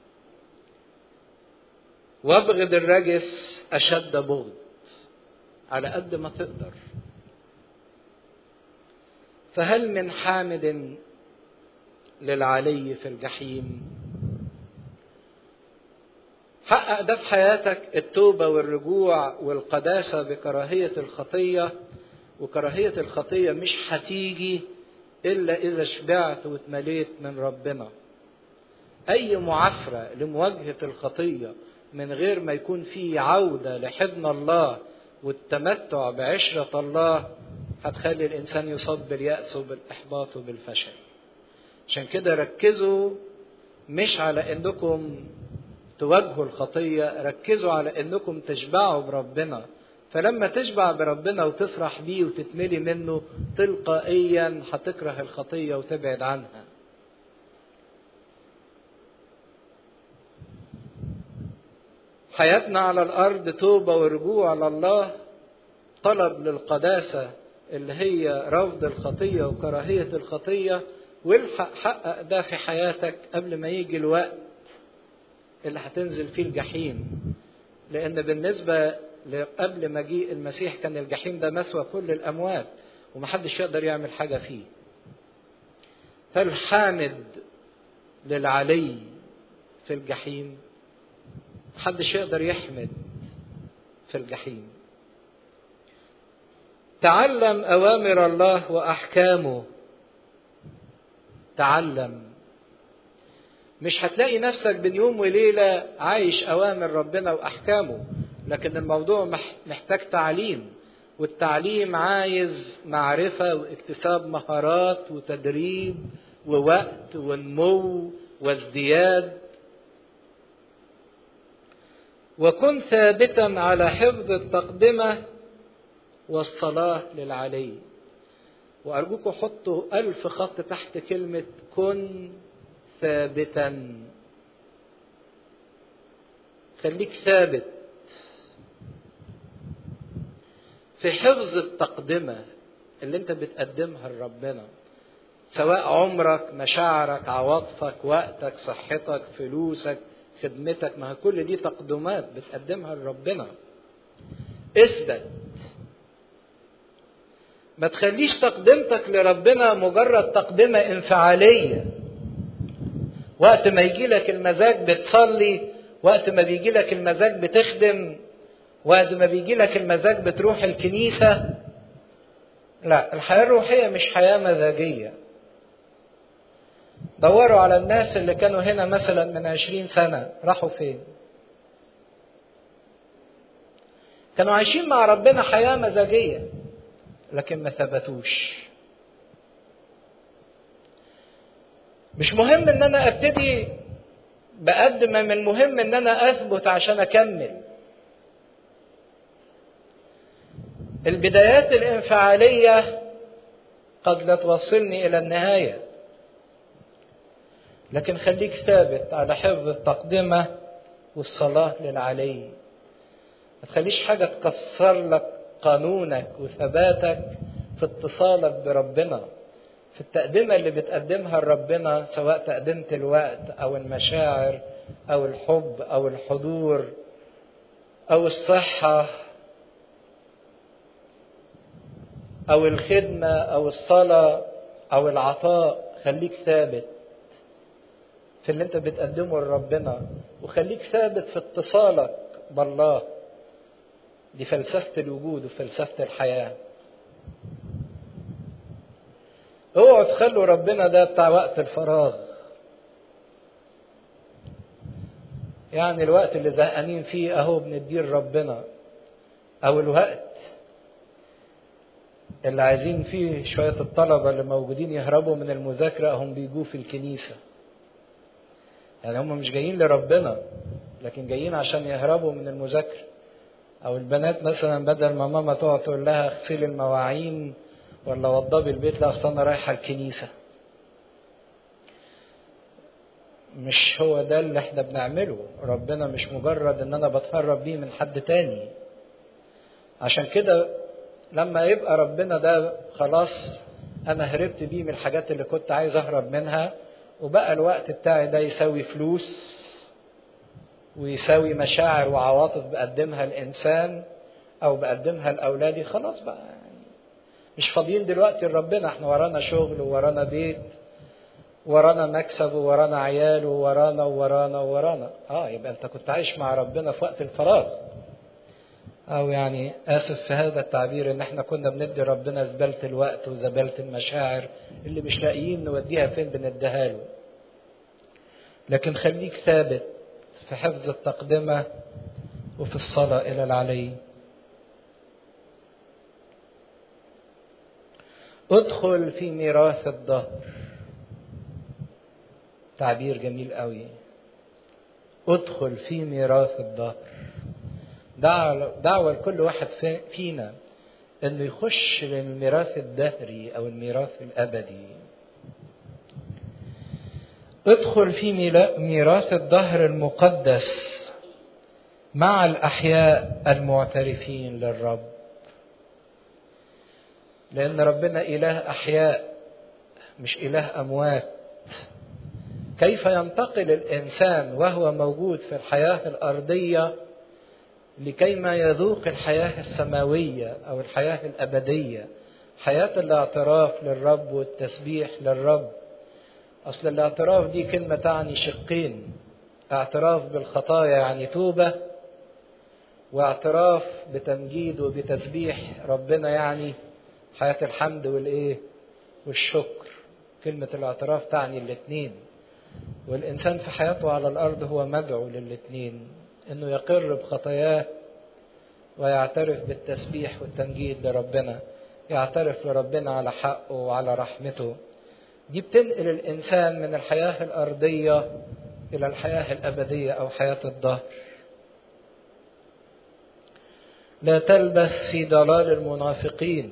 وابغض الرجس اشد بغض على قد ما تقدر فهل من حامد للعلي في الجحيم حقق ده في حياتك التوبه والرجوع والقداسه بكراهيه الخطيه وكراهيه الخطيه مش هتيجي الا اذا شبعت واتمليت من ربنا اي معافره لمواجهه الخطيه من غير ما يكون في عودة لحضن الله والتمتع بعشرة الله هتخلي الإنسان يصاب باليأس وبالإحباط وبالفشل عشان كده ركزوا مش على إنكم تواجهوا الخطية ركزوا على إنكم تشبعوا بربنا فلما تشبع بربنا وتفرح بيه وتتملي منه تلقائيا هتكره الخطية وتبعد عنها حياتنا على الارض توبه ورجوع لله طلب للقداسه اللي هي رفض الخطيه وكراهيه الخطيه والحق حقق ده في حياتك قبل ما يجي الوقت اللي هتنزل فيه الجحيم لان بالنسبه قبل مجيء المسيح كان الجحيم ده مسوى كل الاموات ومحدش يقدر يعمل حاجه فيه فالحامد للعلي في الجحيم محدش يقدر يحمد في الجحيم تعلم اوامر الله واحكامه تعلم مش هتلاقي نفسك بين يوم وليله عايش اوامر ربنا واحكامه لكن الموضوع محتاج تعليم والتعليم عايز معرفه واكتساب مهارات وتدريب ووقت ونمو وازدياد وكن ثابتا على حفظ التقدمة والصلاة للعلي وأرجوكم حطوا ألف خط تحت كلمة كن ثابتا خليك ثابت في حفظ التقدمة اللي انت بتقدمها لربنا سواء عمرك مشاعرك عواطفك وقتك صحتك فلوسك خدمتك ما كل دي تقدمات بتقدمها لربنا اثبت ما تخليش تقدمتك لربنا مجرد تقدمة انفعالية وقت ما يجي لك المزاج بتصلي وقت ما بيجي لك المزاج بتخدم وقت ما بيجي لك المزاج بتروح الكنيسة لا الحياة الروحية مش حياة مزاجية دوروا على الناس اللي كانوا هنا مثلا من عشرين سنة راحوا فين كانوا عايشين مع ربنا حياة مزاجية لكن ما ثبتوش مش مهم ان انا ابتدي بقد ما من المهم ان انا اثبت عشان اكمل البدايات الانفعاليه قد لا توصلني الى النهايه لكن خليك ثابت على حفظ التقدمه والصلاه للعلي ما تخليش حاجه تكسر لك قانونك وثباتك في اتصالك بربنا في التقدمة اللي بتقدمها لربنا سواء تقدمة الوقت أو المشاعر أو الحب أو الحضور أو الصحة أو الخدمة أو الصلاة أو العطاء خليك ثابت في اللي أنت بتقدمه لربنا وخليك ثابت في اتصالك بالله دي فلسفة الوجود وفلسفة الحياة اوعوا تخلوا ربنا ده بتاع وقت الفراغ يعني الوقت اللي زهقانين فيه اهو بنديه لربنا او الوقت اللي عايزين فيه شوية الطلبة اللي موجودين يهربوا من المذاكرة هم بيجوا في الكنيسة يعني هم مش جايين لربنا لكن جايين عشان يهربوا من المذاكرة او البنات مثلا بدل ما ماما تقعد تقول لها اغسلي المواعين ولا وضبي البيت لا اصل انا رايحه الكنيسه مش هو ده اللي احنا بنعمله ربنا مش مجرد ان انا بتهرب بيه من حد تاني عشان كده لما يبقى ربنا ده خلاص انا هربت بيه من الحاجات اللي كنت عايز اهرب منها وبقى الوقت بتاعي ده يساوي فلوس ويساوي مشاعر وعواطف بقدمها الانسان او بقدمها لاولادي خلاص بقى يعني مش فاضيين دلوقتي لربنا احنا ورانا شغل وورانا بيت ورانا مكسب وورانا عيال وورانا وورانا وورانا اه يبقى انت كنت عايش مع ربنا في وقت الفراغ او يعني اسف في هذا التعبير ان احنا كنا بندي ربنا زبالة الوقت وزبالة المشاعر اللي مش لاقيين نوديها فين بنديها له لكن خليك ثابت في حفظ التقدمة وفي الصلاة إلى العلي ادخل في ميراث الدهر تعبير جميل قوي ادخل في ميراث الدهر دعوة, دعوة لكل واحد فينا انه يخش للميراث الدهري او الميراث الابدي ادخل في ميراث الدهر المقدس مع الاحياء المعترفين للرب لان ربنا اله احياء مش اله اموات كيف ينتقل الانسان وهو موجود في الحياه الارضيه لكيما يذوق الحياه السماويه او الحياه الابديه حياه الاعتراف للرب والتسبيح للرب اصل الاعتراف دي كلمه تعني شقين اعتراف بالخطايا يعني توبه واعتراف بتمجيد وبتسبيح ربنا يعني حياه الحمد والايه والشكر كلمه الاعتراف تعني الاثنين والانسان في حياته على الارض هو مدعو للاثنين انه يقر بخطاياه ويعترف بالتسبيح والتمجيد لربنا يعترف لربنا على حقه وعلى رحمته دي بتنقل الانسان من الحياه الارضيه الى الحياه الابديه او حياه الدهر لا تلبث في ضلال المنافقين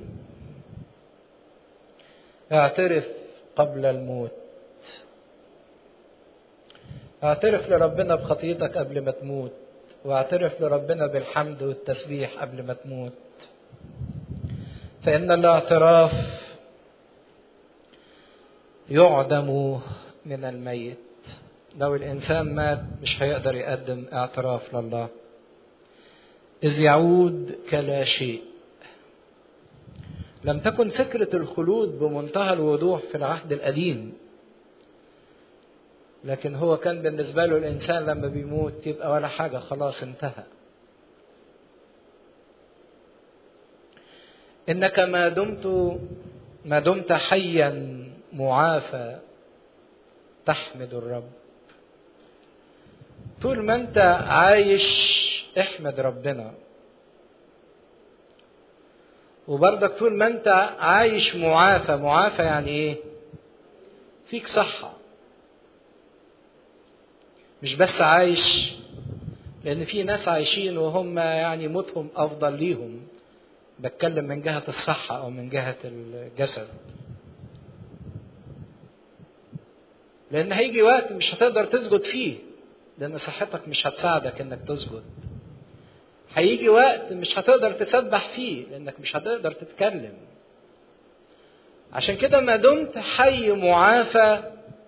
اعترف قبل الموت اعترف لربنا بخطيتك قبل ما تموت واعترف لربنا بالحمد والتسبيح قبل ما تموت فإن الاعتراف يعدم من الميت لو الإنسان مات مش هيقدر يقدم اعتراف لله إذ يعود كلا شيء لم تكن فكرة الخلود بمنتهى الوضوح في العهد القديم لكن هو كان بالنسبة له الإنسان لما بيموت يبقى ولا حاجة خلاص انتهى انك ما دمت ما دمت حيا معافى تحمد الرب طول ما انت عايش احمد ربنا وبرضك طول ما انت عايش معافى معافى يعني ايه فيك صحة مش بس عايش لان في ناس عايشين وهم يعني موتهم افضل ليهم بتكلم من جهة الصحة او من جهة الجسد لان هيجي وقت مش هتقدر تسجد فيه لان صحتك مش هتساعدك انك تسجد هيجي وقت مش هتقدر تسبح فيه لانك مش هتقدر تتكلم عشان كده ما دمت حي معافى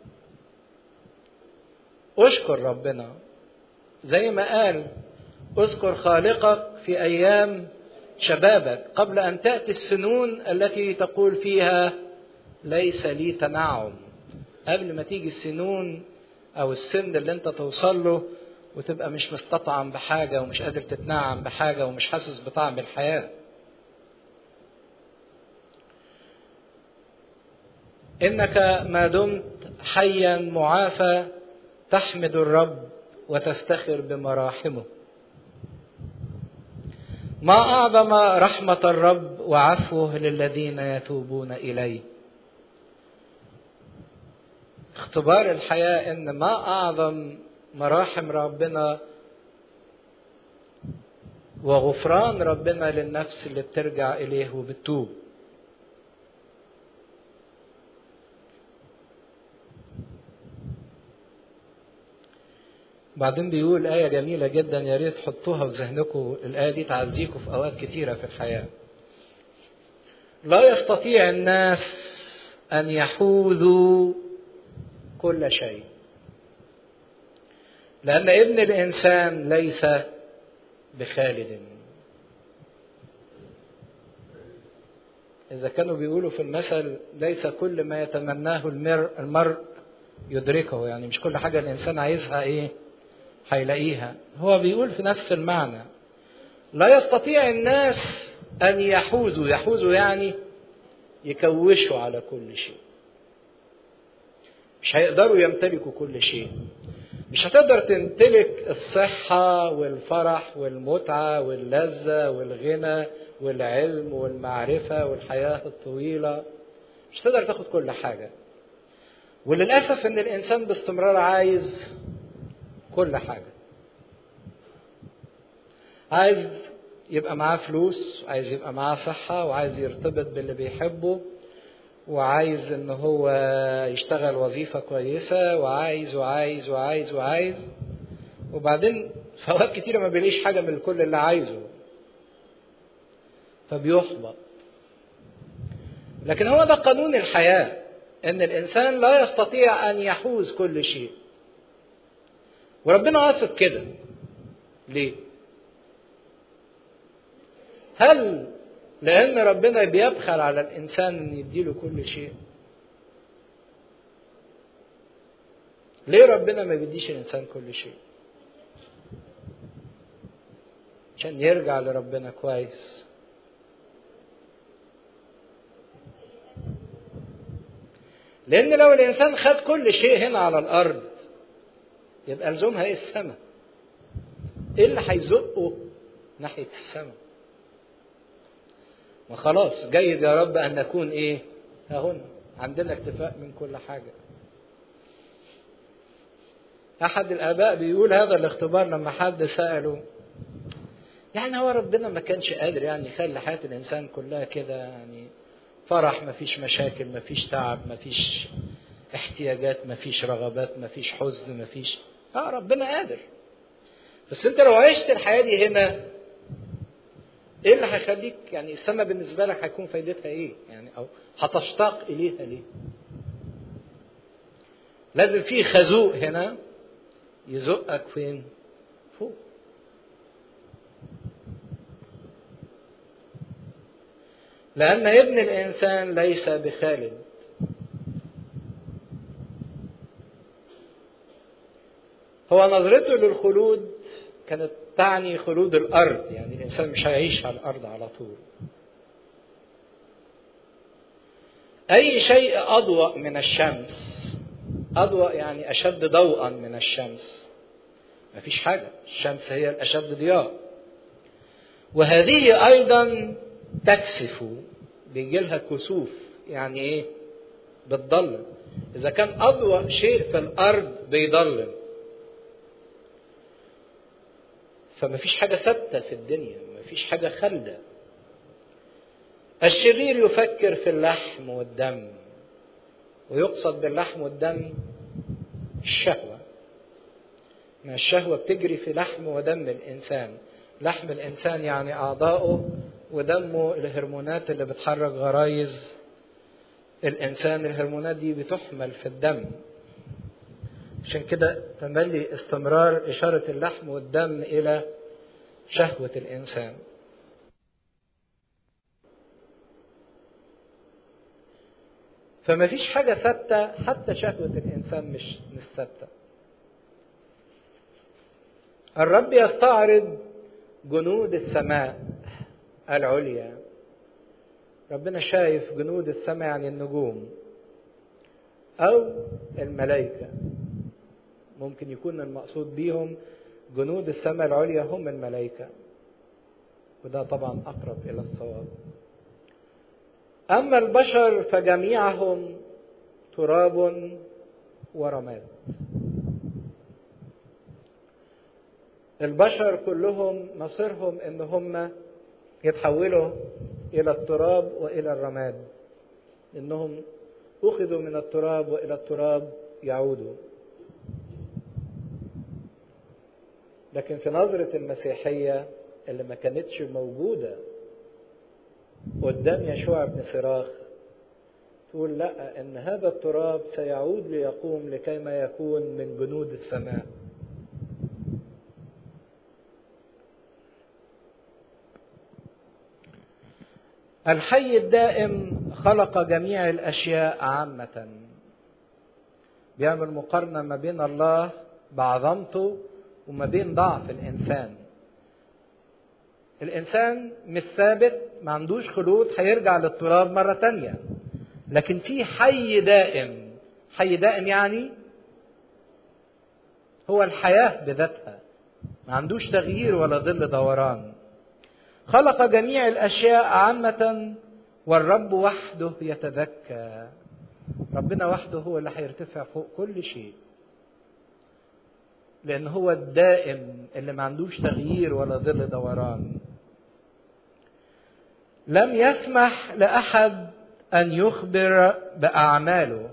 اشكر ربنا زي ما قال اذكر خالقك في ايام شبابك قبل ان تاتي السنون التي تقول فيها ليس لي تنعم قبل ما تيجي السنون او السن اللي انت توصل له وتبقى مش مستطعم بحاجه ومش قادر تتنعم بحاجه ومش حاسس بطعم الحياه انك ما دمت حيا معافى تحمد الرب وتفتخر بمراحمه ما اعظم رحمه الرب وعفوه للذين يتوبون اليه اختبار الحياه ان ما اعظم مراحم ربنا وغفران ربنا للنفس اللي بترجع اليه وبتتوب بعدين بيقول آية جميلة جدا يا ريت تحطوها في ذهنكم الآية دي تعزيكم في أوقات كتيرة في الحياة. لا يستطيع الناس أن يحوذوا كل شيء. لأن ابن الإنسان ليس بخالد. إذا كانوا بيقولوا في المثل ليس كل ما يتمناه المرء يدركه يعني مش كل حاجة الإنسان عايزها إيه؟ هيلاقيها هو بيقول في نفس المعنى لا يستطيع الناس أن يحوزوا يحوزوا يعني يكوشوا على كل شيء مش هيقدروا يمتلكوا كل شيء مش هتقدر تمتلك الصحة والفرح والمتعة واللذة والغنى والعلم والمعرفة والحياة الطويلة مش هتقدر تاخد كل حاجة وللأسف إن الإنسان باستمرار عايز كل حاجة عايز يبقى معاه فلوس عايز يبقى معاه صحة وعايز يرتبط باللي بيحبه وعايز ان هو يشتغل وظيفة كويسة وعايز وعايز وعايز وعايز وبعدين في اوقات كتيرة ما بيلاقيش حاجة من كل اللي عايزه فبيحبط لكن هو ده قانون الحياة ان الانسان لا يستطيع ان يحوز كل شيء وربنا قاصد كده ليه هل لان ربنا بيبخل على الانسان ان يديله كل شيء ليه ربنا ما بيديش الانسان كل شيء عشان يرجع لربنا كويس لان لو الانسان خد كل شيء هنا على الارض يبقى لزومها ايه السماء ايه اللي هيزقه ناحيه السماء ما خلاص جيد يا رب ان نكون ايه ها هنا عندنا اكتفاء من كل حاجه احد الاباء بيقول هذا الاختبار لما حد ساله يعني هو ربنا ما كانش قادر يعني يخلي حياه الانسان كلها كده يعني فرح ما فيش مشاكل ما فيش تعب ما فيش احتياجات ما فيش رغبات ما فيش حزن ما فيش اه ربنا قادر بس انت لو عشت الحياه دي هنا ايه اللي هيخليك يعني السماء بالنسبه لك هيكون فايدتها ايه يعني او هتشتاق اليها ليه لازم في خازوق هنا يزقك فين فوق لأن ابن الإنسان ليس بخالد هو نظرته للخلود كانت تعني خلود الأرض يعني الإنسان مش هيعيش على الأرض على طول أي شيء أضوأ من الشمس أضوأ يعني أشد ضوءا من الشمس مفيش حاجة الشمس هي الأشد ضياء وهذه أيضا تكسف بيجي لها كسوف يعني إيه بتضلم إذا كان أضوأ شيء في الأرض بيضلم فمفيش حاجة ثابتة في الدنيا مفيش حاجة خالدة الشرير يفكر في اللحم والدم ويقصد باللحم والدم الشهوة ما الشهوة بتجري في لحم ودم الإنسان لحم الإنسان يعني أعضاؤه ودمه الهرمونات اللي بتحرك غرايز الإنسان الهرمونات دي بتحمل في الدم عشان كده تملي استمرار إشارة اللحم والدم إلى شهوة الإنسان فما فيش حاجة ثابتة حتى شهوة الإنسان مش مش ثابتة. الرب يستعرض جنود السماء العليا. ربنا شايف جنود السماء يعني النجوم أو الملائكة. ممكن يكون المقصود بيهم جنود السماء العليا هم الملائكة. وده طبعا أقرب إلى الصواب. أما البشر فجميعهم تراب ورماد. البشر كلهم مصيرهم إن هم يتحولوا إلى التراب وإلى الرماد. إنهم أخذوا من التراب وإلى التراب يعودوا. لكن في نظرة المسيحية اللي ما كانتش موجودة قدام يشوع بن صراخ تقول لا ان هذا التراب سيعود ليقوم لكيما يكون من جنود السماء الحي الدائم خلق جميع الاشياء عامه بيعمل مقارنه ما بين الله بعظمته وما بين ضعف الانسان الإنسان مش ثابت ما عندوش خلود هيرجع للتراب مرة تانية لكن في حي دائم حي دائم يعني هو الحياة بذاتها ما عندوش تغيير ولا ظل دوران خلق جميع الأشياء عامة والرب وحده يتذكى ربنا وحده هو اللي هيرتفع فوق كل شيء لأن هو الدائم اللي ما عندوش تغيير ولا ظل دوران لم يسمح لأحد أن يخبر بأعماله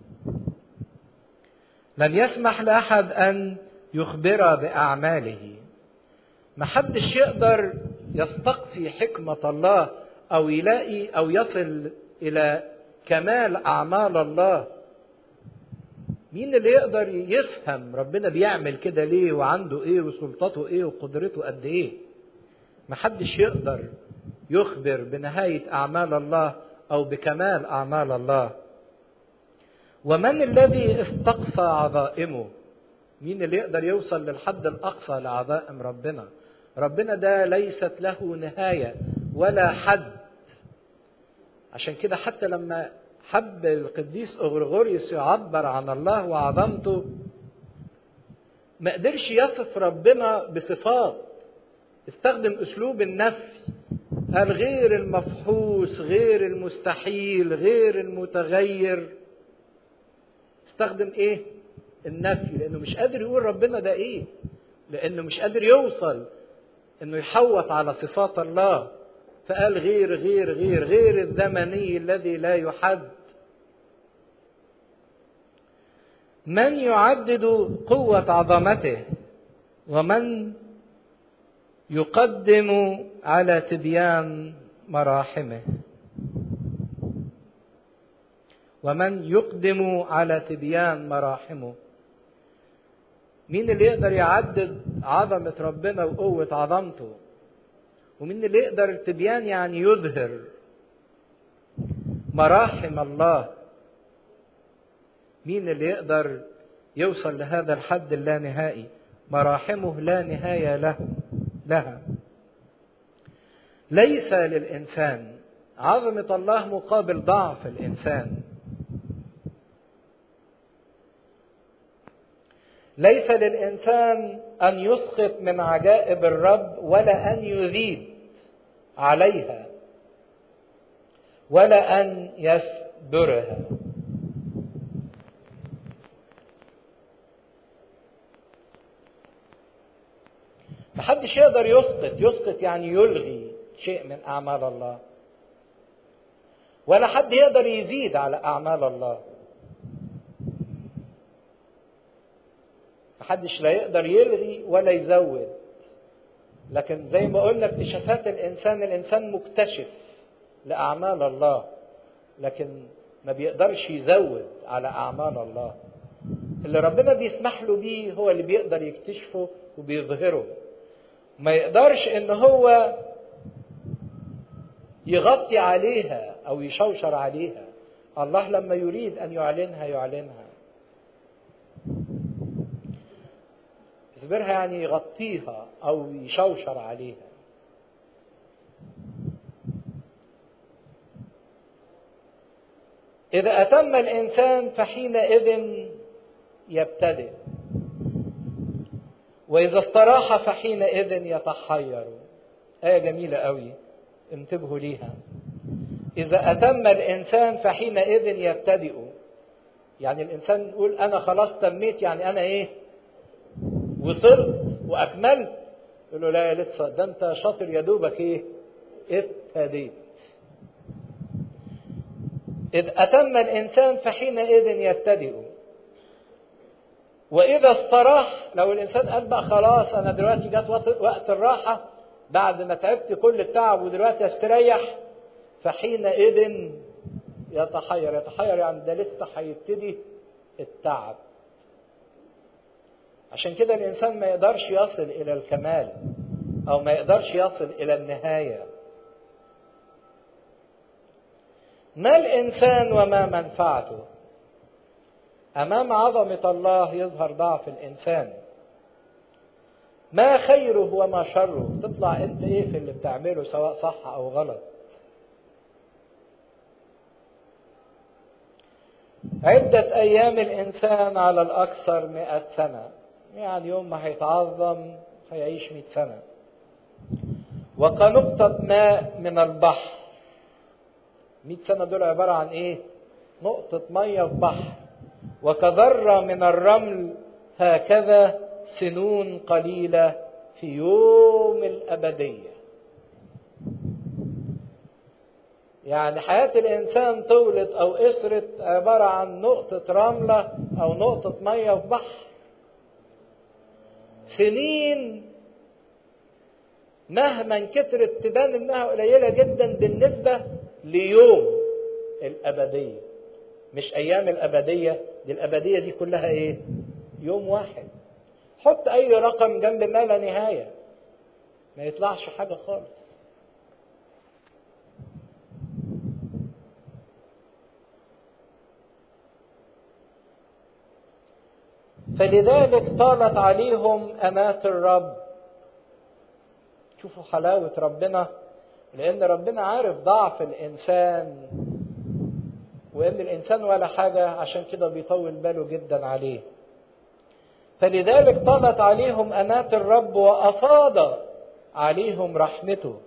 لم يسمح لأحد أن يخبر بأعماله محدش يقدر يستقصي حكمة الله أو يلاقي أو يصل إلى كمال أعمال الله مين اللي يقدر يفهم ربنا بيعمل كده ليه وعنده ايه وسلطته ايه وقدرته قد ايه محدش يقدر يخبر بنهاية أعمال الله أو بكمال أعمال الله ومن الذي استقصى عظائمه مين اللي يقدر يوصل للحد الأقصى لعظائم ربنا ربنا ده ليست له نهاية ولا حد عشان كده حتى لما حب القديس أغرغوريوس يعبر عن الله وعظمته ما قدرش يصف ربنا بصفات استخدم أسلوب النفي قال غير المفحوص غير المستحيل غير المتغير استخدم ايه النفي لانه مش قادر يقول ربنا ده ايه لانه مش قادر يوصل انه يحوط على صفات الله فقال غير غير غير غير الزمني الذي لا يحد من يعدد قوة عظمته ومن يقدم على تبيان مراحمه ومن يقدم على تبيان مراحمه مين اللي يقدر يعدد عظمة ربنا وقوة عظمته ومين اللي يقدر تبيان يعني يظهر مراحم الله مين اللي يقدر يوصل لهذا الحد اللانهائي مراحمه لا نهاية له لها ليس للإنسان عظمة الله مقابل ضعف الإنسان ليس للإنسان أن يسقط من عجائب الرب ولا أن يزيد عليها ولا أن يسبرها محدش يقدر يسقط يسقط يعني يلغي شيء من أعمال الله ولا حد يقدر يزيد على أعمال الله محدش لا يقدر يلغي ولا يزود لكن زي ما قلنا اكتشافات الإنسان الإنسان مكتشف لأعمال الله لكن ما بيقدرش يزود على أعمال الله اللي ربنا بيسمح له بيه هو اللي بيقدر يكتشفه وبيظهره ما يقدرش ان هو يغطي عليها او يشوشر عليها الله لما يريد ان يعلنها يعلنها يصبرها يعني يغطيها او يشوشر عليها اذا اتم الانسان فحينئذ يبتدئ واذا استراح فحينئذ يتحير ايه جميله قوي انتبهوا ليها اذا اتم الانسان فحينئذ يبتدئ يعني الانسان يقول انا خلاص تميت يعني انا ايه وصلت واكملت يقول له لا يا لسه ده انت شاطر يا دوبك ايه ابتديت إذ أتم الإنسان فحينئذ يبتدئ وإذا استراح لو الإنسان قال بقى خلاص أنا دلوقتي جت وقت الراحة بعد ما تعبت كل التعب ودلوقتي استريح فحينئذ يتحير يتحير يعني ده لسه هيبتدي التعب عشان كده الإنسان ما يقدرش يصل إلى الكمال أو ما يقدرش يصل إلى النهاية ما الإنسان وما منفعته أمام عظمة الله يظهر ضعف الإنسان ما خيره وما شره تطلع أنت إيه في اللي بتعمله سواء صح أو غلط عدة أيام الإنسان على الأكثر مئة سنة يعني يوم ما هيتعظم هيعيش مئة سنة وكنقطة ماء من البحر مئة سنة دول عبارة عن إيه نقطة مية في بحر وكذرة من الرمل هكذا سنون قليلة في يوم الأبدية يعني حياة الإنسان طولت أو قصرت عبارة عن نقطة رملة أو نقطة مية في بحر سنين مهما كترت تبان إنها قليلة جدا بالنسبة ليوم الأبدية مش أيام الأبدية دي الأبدية دي كلها إيه؟ يوم واحد حط أي رقم جنب ما لا نهاية ما يطلعش حاجة خالص فلذلك طالت عليهم أمات الرب شوفوا حلاوة ربنا لأن ربنا عارف ضعف الإنسان وإن الإنسان ولا حاجة عشان كده بيطول باله جدا عليه فلذلك طالت عليهم أمات الرب وأفاض عليهم رحمته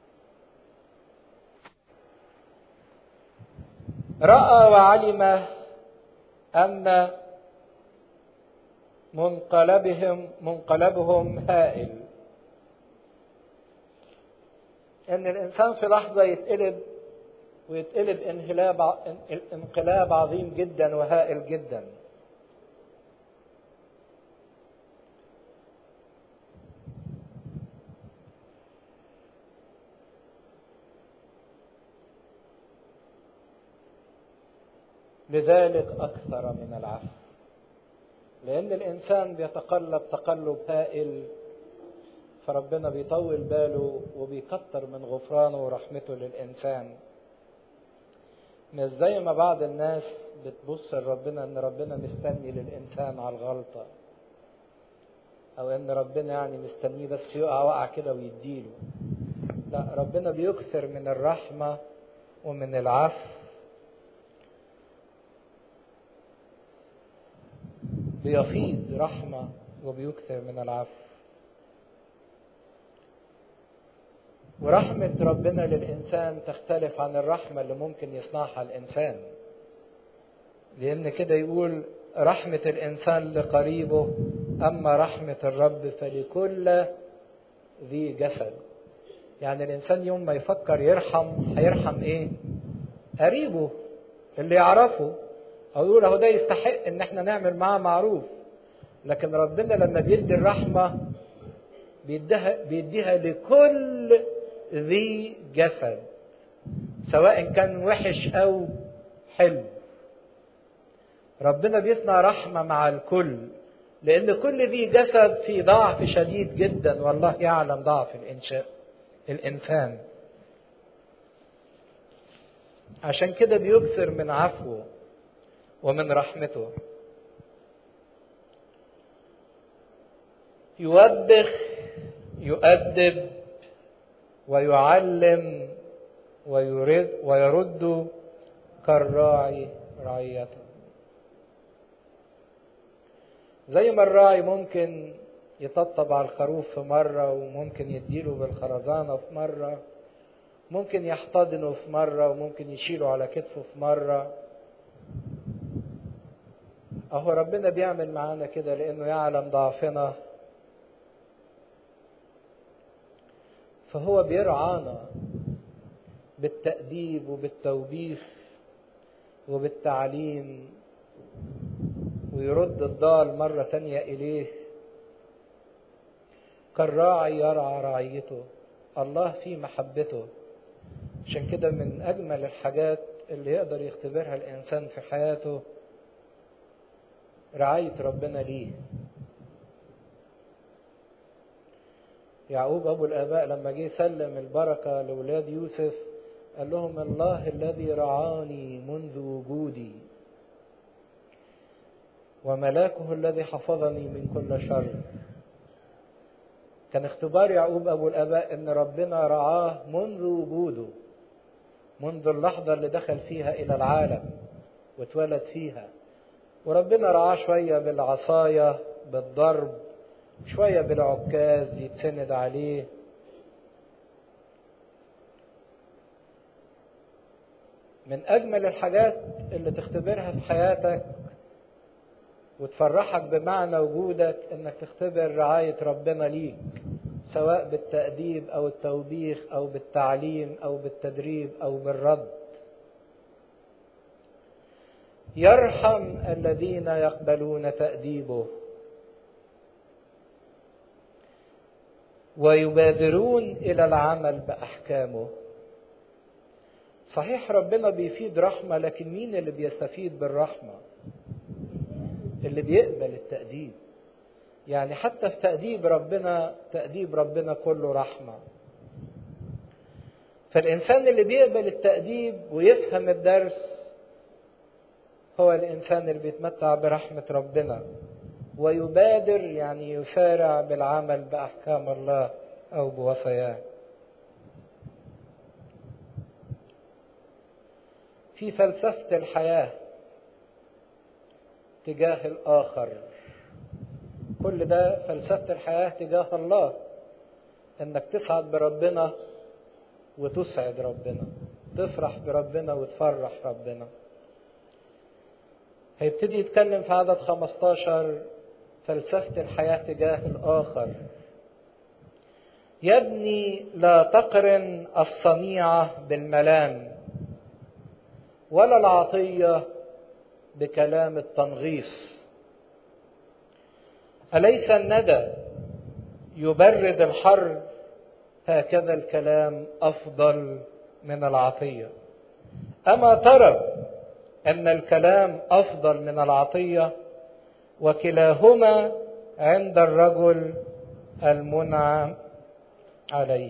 رأى وعلم أن منقلبهم منقلبهم هائل ان الانسان في لحظه يتقلب ويتقلب انقلاب انقلاب عظيم جدا وهائل جدا لذلك اكثر من العفو لأن الإنسان بيتقلب تقلب هائل فربنا بيطول باله وبيكتر من غفرانه ورحمته للإنسان مش زي ما بعض الناس بتبص لربنا إن ربنا مستني للإنسان على الغلطة أو إن ربنا يعني مستنيه بس يقع وقع كده ويديله لا ربنا بيكثر من الرحمة ومن العفو بيفيض رحمة وبيكثر من العفو ورحمة ربنا للإنسان تختلف عن الرحمة اللي ممكن يصنعها الإنسان لأن كده يقول رحمة الإنسان لقريبه أما رحمة الرب فلكل ذي جسد يعني الإنسان يوم ما يفكر يرحم هيرحم إيه قريبه اللي يعرفه أو يقول أهو ده يستحق إن إحنا نعمل معاه معروف لكن ربنا لما بيدي الرحمة بيديها بيديها لكل ذي جسد سواء كان وحش أو حلو ربنا بيصنع رحمة مع الكل لأن كل ذي جسد في ضعف شديد جدا والله يعلم ضعف الإنشاء الإنسان عشان كده بيكثر من عفوه ومن رحمته يوبخ يؤدب ويعلم ويرد ويرد كالراعي رعيته زي ما الراعي ممكن يطبطب على الخروف في مرة وممكن يديله بالخرزانة في مرة ممكن يحتضنه في مرة وممكن يشيله على كتفه في مرة أهو ربنا بيعمل معانا كده لأنه يعلم ضعفنا فهو بيرعانا بالتأديب وبالتوبيخ وبالتعليم ويرد الضال مرة تانية إليه كالراعي يرعى رعيته الله في محبته عشان كده من أجمل الحاجات اللي يقدر يختبرها الإنسان في حياته رعاية ربنا ليه يعقوب أبو الآباء لما جه سلم البركة لأولاد يوسف قال لهم الله الذي رعاني منذ وجودي وملاكه الذي حفظني من كل شر كان اختبار يعقوب أبو الآباء إن ربنا رعاه منذ وجوده منذ اللحظة اللي دخل فيها إلى العالم واتولد فيها وربنا رعاه شوية بالعصاية بالضرب شوية بالعكاز يتسند عليه من أجمل الحاجات اللي تختبرها في حياتك وتفرحك بمعنى وجودك انك تختبر رعاية ربنا ليك سواء بالتأديب او التوبيخ او بالتعليم او بالتدريب او بالرد يرحم الذين يقبلون تأديبه ويبادرون الى العمل باحكامه صحيح ربنا بيفيد رحمه لكن مين اللي بيستفيد بالرحمه اللي بيقبل التأديب يعني حتى في تأديب ربنا تأديب ربنا كله رحمة فالإنسان اللي بيقبل التأديب ويفهم الدرس هو الإنسان اللي بيتمتع برحمة ربنا ويبادر يعني يسارع بالعمل بأحكام الله أو بوصاياه في فلسفة الحياة تجاه الآخر كل ده فلسفة الحياة تجاه الله انك تسعد بربنا وتسعد ربنا تفرح بربنا وتفرح ربنا هيبتدي يتكلم في عدد 15 فلسفة الحياة تجاه الآخر يا ابني لا تقرن الصنيعة بالملام ولا العطية بكلام التنغيص أليس الندى يبرد الحر هكذا الكلام أفضل من العطية أما ترى أن الكلام أفضل من العطية وكلاهما عند الرجل المنعم عليه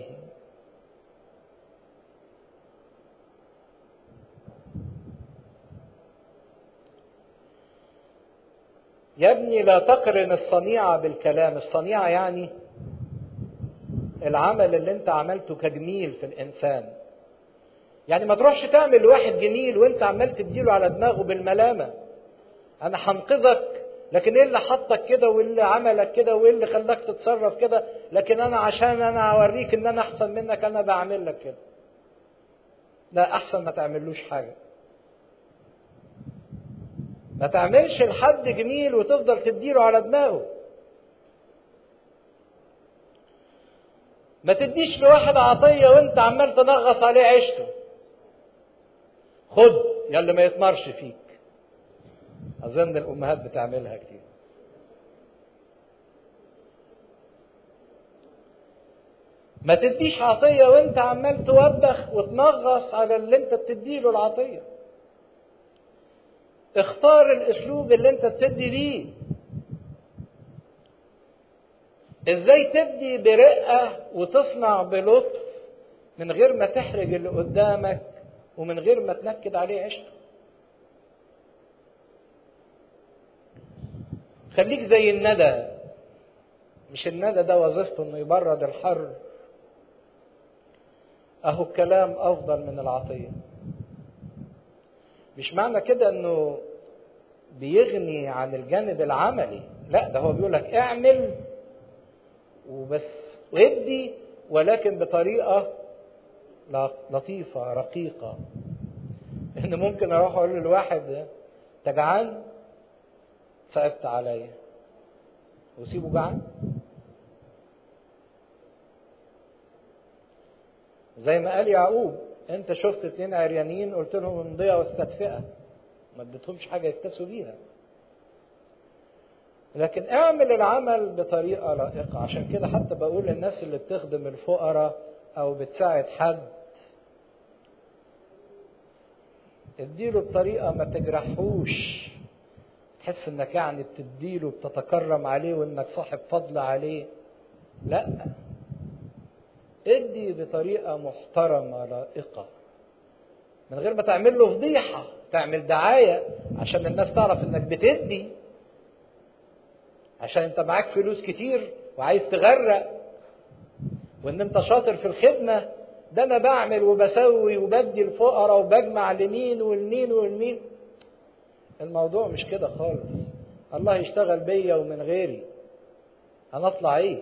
يا ابني لا تقرن الصنيعة بالكلام الصنيعة يعني العمل اللي انت عملته كجميل في الإنسان يعني ما تروحش تعمل لواحد جميل وانت عمال تديله على دماغه بالملامه انا هنقذك لكن ايه اللي حطك كده وايه اللي عملك كده وايه اللي خلاك تتصرف كده لكن انا عشان انا اوريك ان انا احسن منك انا بعمل لك كده لا احسن ما تعملوش حاجه ما تعملش لحد جميل وتفضل تديله على دماغه ما تديش لواحد عطية وانت عمال تنغص عليه عيشته خد يا ما يتمرش فيك أظن الأمهات بتعملها كتير ما تديش عطية وانت عمال توبخ وتنغص على اللي انت بتديله العطية اختار الاسلوب اللي انت بتدي بيه ازاي تبدي برقة وتصنع بلطف من غير ما تحرج اللي قدامك ومن غير ما تنكد عليه عيشته خليك زي الندى مش الندى ده وظيفته انه يبرد الحر اهو الكلام افضل من العطيه مش معنى كده انه بيغني عن الجانب العملي لا ده هو بيقول لك اعمل وبس وادي ولكن بطريقه لطيفه رقيقه ان ممكن اروح اقول للواحد انت جعان صعبت عليا وسيبه جعان زي ما قال يعقوب انت شفت اتنين عريانين قلت لهم امضيه واستدفئه ما اديتهمش حاجه يكتسوا بيها لكن اعمل العمل بطريقه لائقه عشان كده حتى بقول للناس اللي بتخدم الفقراء او بتساعد حد اديله بطريقه ما تجرحوش تحس انك يعني بتديله بتتكرم عليه وانك صاحب فضل عليه لا ادي بطريقه محترمه لائقه من غير ما تعمل له فضيحه تعمل دعايه عشان الناس تعرف انك بتدي عشان انت معاك فلوس كتير وعايز تغرق وان انت شاطر في الخدمه ده انا بعمل وبسوي وبدي الفقراء وبجمع لمين والمين والمين الموضوع مش كده خالص الله يشتغل بيا ومن غيري هنطلع ايه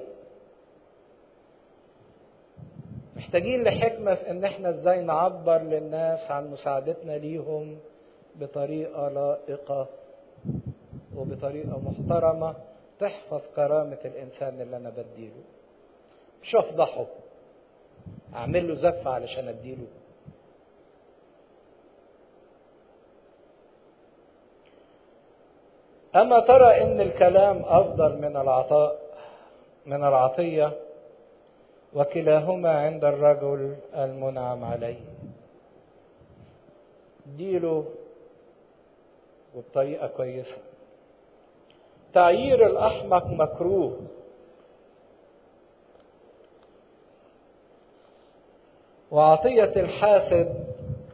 محتاجين لحكمة في ان احنا ازاي نعبر للناس عن مساعدتنا ليهم بطريقة لائقة وبطريقة محترمة تحفظ كرامة الانسان اللي انا بديله مش افضحه اعمل له زفة علشان اديله أما ترى إن الكلام أفضل من العطاء من العطية وكلاهما عند الرجل المنعم عليه ديله وبطريقة كويسة تعيير الأحمق مكروه وعطية الحاسد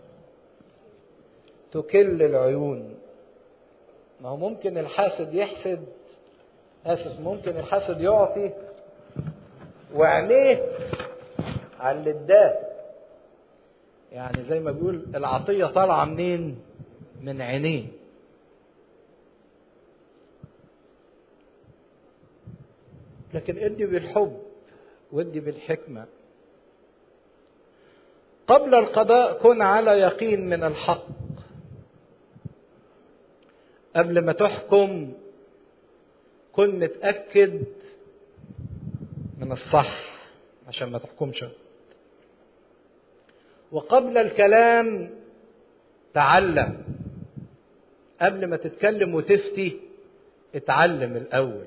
تكل العيون ما هو ممكن الحاسد يحسد اسف ممكن الحاسد يعطي وعينيه على اللي اداه يعني زي ما بيقول العطيه طالعه منين من عينيه لكن ادي بالحب وادي بالحكمه قبل القضاء كن على يقين من الحق قبل ما تحكم كن متأكد من الصح عشان ما تحكمش وقبل الكلام تعلم قبل ما تتكلم وتفتي اتعلم الأول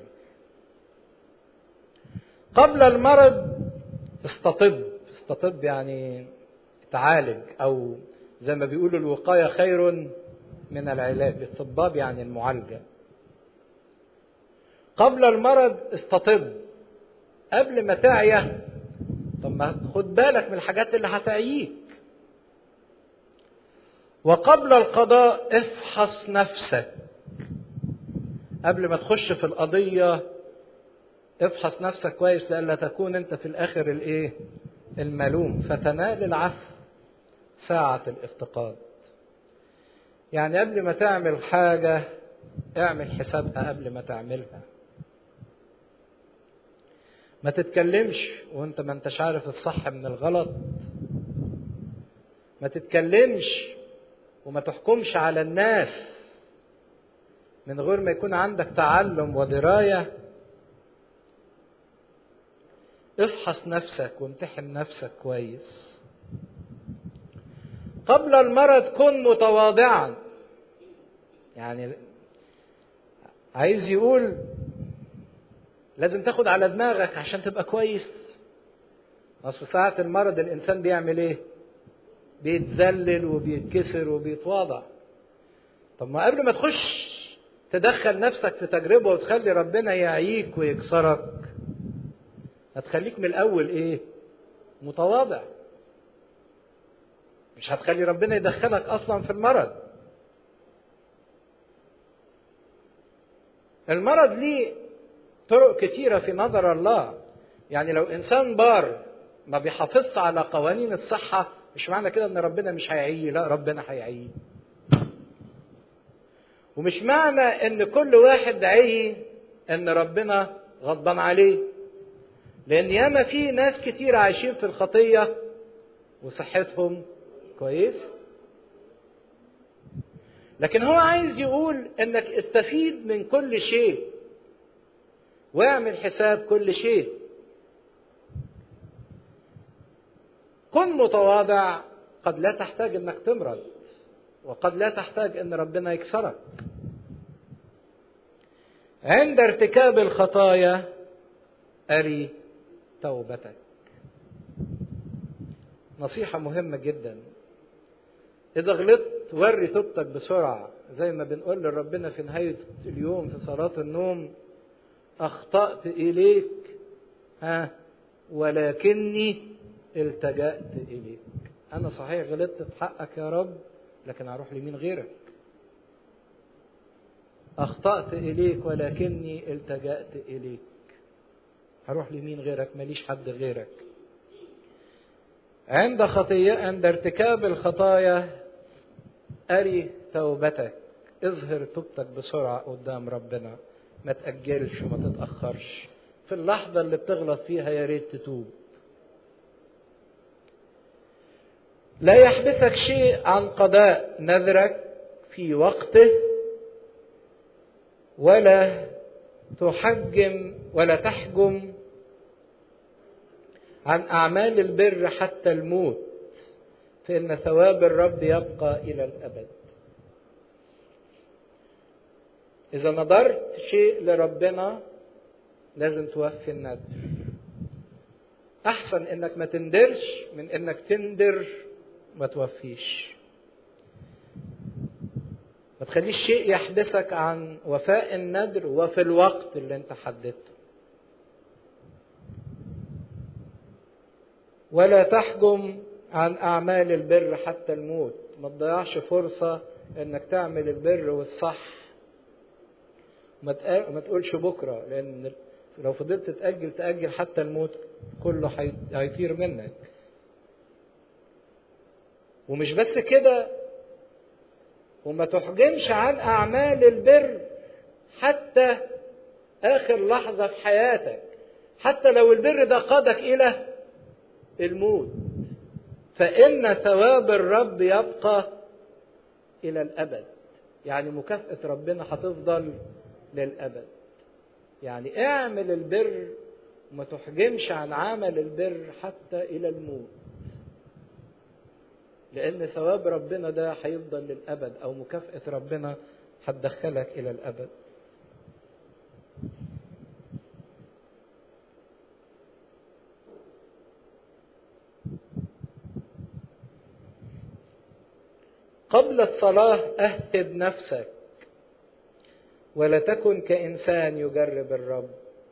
قبل المرض استطب استطب يعني اتعالج أو زي ما بيقولوا الوقاية خير من العلاج الطباب يعني المعالجة قبل المرض استطب قبل ما تعيا طب ما خد بالك من الحاجات اللي هتعييك وقبل القضاء افحص نفسك قبل ما تخش في القضية افحص نفسك كويس لألا تكون انت في الاخر الايه الملوم فتنال العفو ساعة الافتقاد يعني قبل ما تعمل حاجة اعمل حسابها قبل ما تعملها ما تتكلمش وانت ما انتش عارف الصح من الغلط ما تتكلمش وما تحكمش على الناس من غير ما يكون عندك تعلم ودرايه افحص نفسك وامتحن نفسك كويس قبل المرض كن متواضعا يعني عايز يقول لازم تاخد على دماغك عشان تبقى كويس اصل ساعة المرض الانسان بيعمل ايه بيتذلل وبيتكسر وبيتواضع طب ما قبل ما تخش تدخل نفسك في تجربة وتخلي ربنا يعيك ويكسرك هتخليك من الاول ايه متواضع مش هتخلي ربنا يدخلك اصلا في المرض المرض ليه طرق كتيرة في نظر الله يعني لو انسان بار ما بيحافظش على قوانين الصحة مش معنى كده ان ربنا مش هيعيه لا ربنا هيعيه ومش معنى ان كل واحد عي ان ربنا غضبان عليه لان ياما في ناس كتير عايشين في الخطيه وصحتهم كويس لكن هو عايز يقول انك استفيد من كل شيء واعمل حساب كل شيء كن متواضع قد لا تحتاج انك تمرض وقد لا تحتاج ان ربنا يكسرك عند ارتكاب الخطايا اري توبتك نصيحة مهمة جدا إذا غلطت وري توبتك بسرعة زي ما بنقول لربنا في نهاية اليوم في صلاة النوم أخطأت إليك ها ولكني التجأت إليك أنا صحيح غلطت في حقك يا رب لكن هروح لمين غيرك أخطأت إليك ولكني التجأت إليك هروح لمين غيرك ماليش حد غيرك عند خطية عند ارتكاب الخطايا أري توبتك اظهر توبتك بسرعة قدام ربنا ما تأجلش وما تتأخرش في اللحظة اللي بتغلط فيها يا ريت تتوب لا يحبسك شيء عن قضاء نذرك في وقته ولا تحجم ولا تحجم عن أعمال البر حتى الموت فإن ثواب الرب يبقى إلى الأبد إذا نظرت شيء لربنا لازم توفي الندر أحسن إنك ما تندرش من إنك تندر ما توفيش ما تخليش شيء يحبسك عن وفاء الندر وفي الوقت اللي انت حددته ولا تحجم عن اعمال البر حتى الموت ما تضيعش فرصة انك تعمل البر والصح ما تقولش بكرة لان لو فضلت تأجل تأجل حتى الموت كله هيطير منك ومش بس كده وما تحجمش عن أعمال البر حتى آخر لحظة في حياتك حتى لو البر ده قادك إلى الموت فإن ثواب الرب يبقى إلى الأبد يعني مكافأة ربنا هتفضل للأبد يعني اعمل البر وما تحجمش عن عمل البر حتى إلى الموت لأن ثواب ربنا ده هيفضل للأبد أو مكافأة ربنا هتدخلك إلى الأبد. قبل الصلاة أهب نفسك ولا تكن كإنسان يجرب الرب.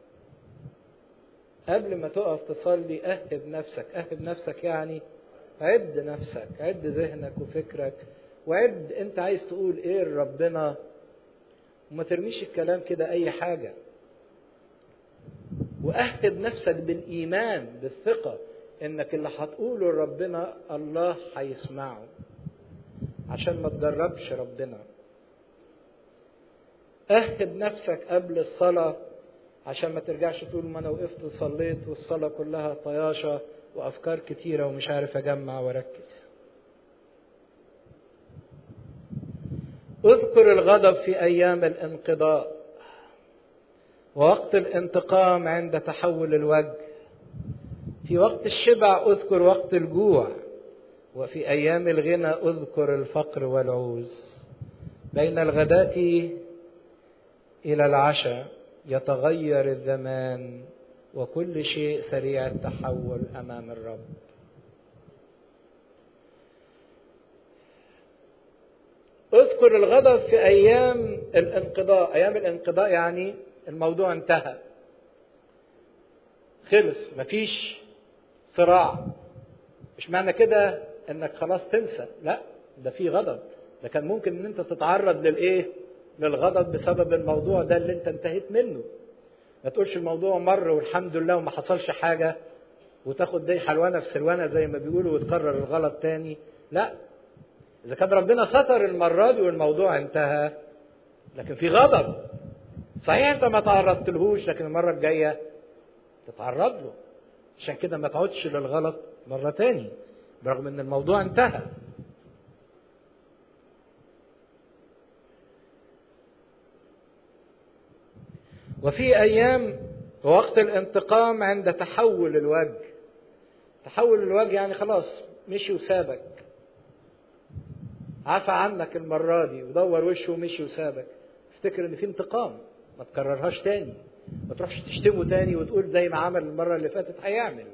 قبل ما تقف تصلي أهب نفسك، أهب نفسك يعني عد نفسك عد ذهنك وفكرك وعد انت عايز تقول ايه لربنا وما ترميش الكلام كده اي حاجه واهب نفسك بالايمان بالثقه انك اللي هتقوله لربنا الله هيسمعه عشان ما تجربش ربنا اهب نفسك قبل الصلاة عشان ما ترجعش تقول ما انا وقفت وصليت والصلاة كلها طياشة وافكار كتيرة ومش عارف اجمع واركز اذكر الغضب في ايام الانقضاء ووقت الانتقام عند تحول الوجه في وقت الشبع اذكر وقت الجوع وفي ايام الغنى اذكر الفقر والعوز بين الغداة الى العشاء يتغير الزمان وكل شيء سريع التحول امام الرب اذكر الغضب في ايام الانقضاء ايام الانقضاء يعني الموضوع انتهى خلص مفيش صراع مش معنى كده انك خلاص تنسى لا ده في غضب ده كان ممكن ان انت تتعرض للايه للغضب بسبب الموضوع ده اللي انت انتهيت منه ما تقولش الموضوع مر والحمد لله وما حصلش حاجه وتاخد دي حلوانه في سلوانه زي ما بيقولوا وتكرر الغلط تاني لا اذا كان ربنا ستر المره دي والموضوع انتهى لكن في غضب صحيح انت ما تعرضتلهوش لكن المره الجايه تتعرض له عشان كده ما تعودش للغلط مره تاني برغم ان الموضوع انتهى وفي ايام وقت الانتقام عند تحول الوجه تحول الوجه يعني خلاص مشي وسابك عفى عنك المرة دي ودور وشه ومشي وسابك افتكر ان في انتقام ما تكررهاش تاني ما تروحش تشتمه تاني وتقول زي ما عمل المرة اللي فاتت هيعمل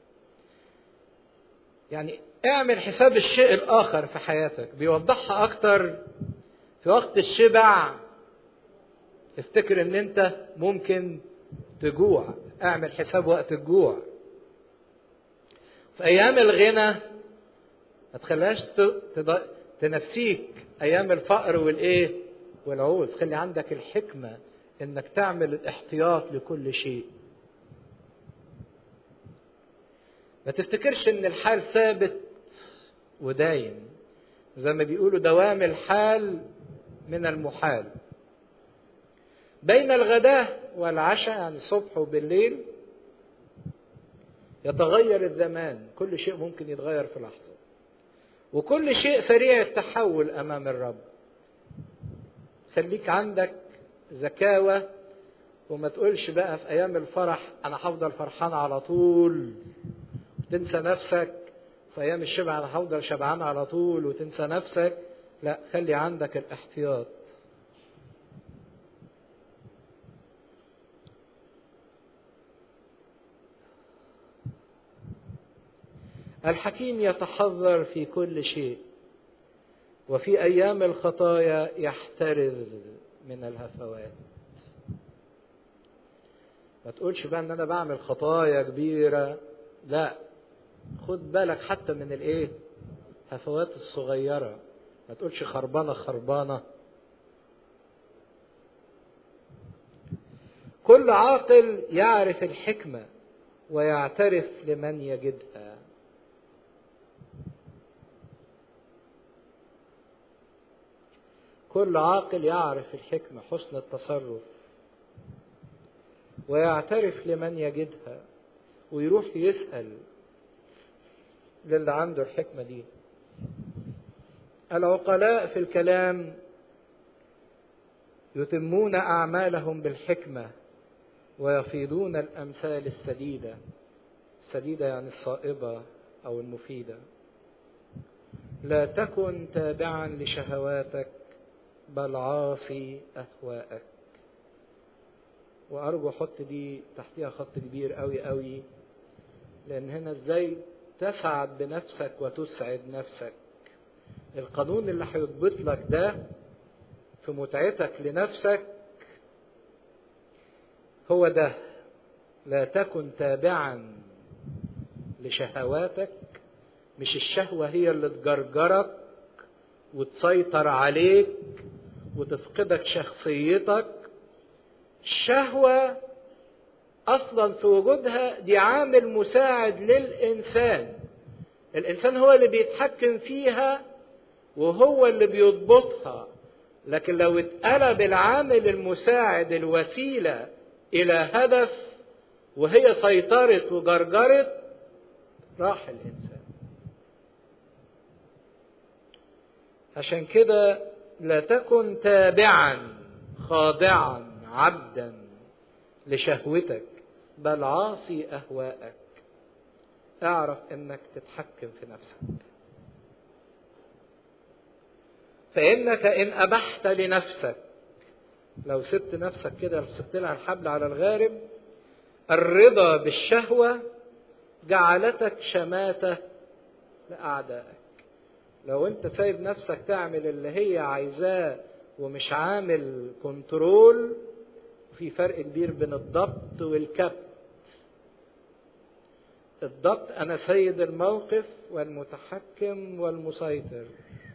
يعني اعمل حساب الشيء الآخر في حياتك بيوضحها أكتر في وقت الشبع افتكر ان انت ممكن تجوع اعمل حساب وقت الجوع في ايام الغنى ما تخليهاش تنسيك ايام الفقر والايه والعوز خلي عندك الحكمه انك تعمل الاحتياط لكل شيء ما تفتكرش ان الحال ثابت ودايم زي ما بيقولوا دوام الحال من المحال بين الغداء والعشاء يعني الصبح وبالليل يتغير الزمان كل شيء ممكن يتغير في لحظة وكل شيء سريع التحول أمام الرب خليك عندك ذكاوة وما تقولش بقى في أيام الفرح أنا هفضل فرحان على طول وتنسى نفسك في أيام الشبع أنا هفضل شبعان على طول وتنسى نفسك لا خلي عندك الاحتياط الحكيم يتحذر في كل شيء وفي ايام الخطايا يحترز من الهفوات ما تقولش بقى ان انا بعمل خطايا كبيره لا خد بالك حتى من الايه هفوات الصغيره ما تقولش خربانه خربانه كل عاقل يعرف الحكمه ويعترف لمن يجدها كل عاقل يعرف الحكمة حسن التصرف ويعترف لمن يجدها ويروح يسأل للي عنده الحكمة دي العقلاء في الكلام يتمون أعمالهم بالحكمة ويفيضون الأمثال السديدة السديدة يعني الصائبة أو المفيدة لا تكن تابعا لشهواتك بل عاصي أهواءك وأرجو حط دي تحتها خط كبير قوي قوي لأن هنا إزاي تسعد بنفسك وتسعد نفسك القانون اللي هيضبط لك ده في متعتك لنفسك هو ده لا تكن تابعا لشهواتك مش الشهوة هي اللي تجرجرك وتسيطر عليك وتفقدك شخصيتك الشهوة اصلا في وجودها دي عامل مساعد للانسان الانسان هو اللي بيتحكم فيها وهو اللي بيضبطها لكن لو اتقلب العامل المساعد الوسيله الى هدف وهي سيطرت وجرجرت راح الانسان عشان كده لا تكن تابعا خاضعا عبدا لشهوتك بل عاصي اهواءك اعرف انك تتحكم في نفسك فانك ان ابحت لنفسك لو سبت نفسك كده سبت لها الحبل على الغارب الرضا بالشهوه جعلتك شماته لاعدائك لو انت سايب نفسك تعمل اللي هي عايزاه ومش عامل كنترول في فرق كبير بين الضبط والكبت الضبط انا سيد الموقف والمتحكم والمسيطر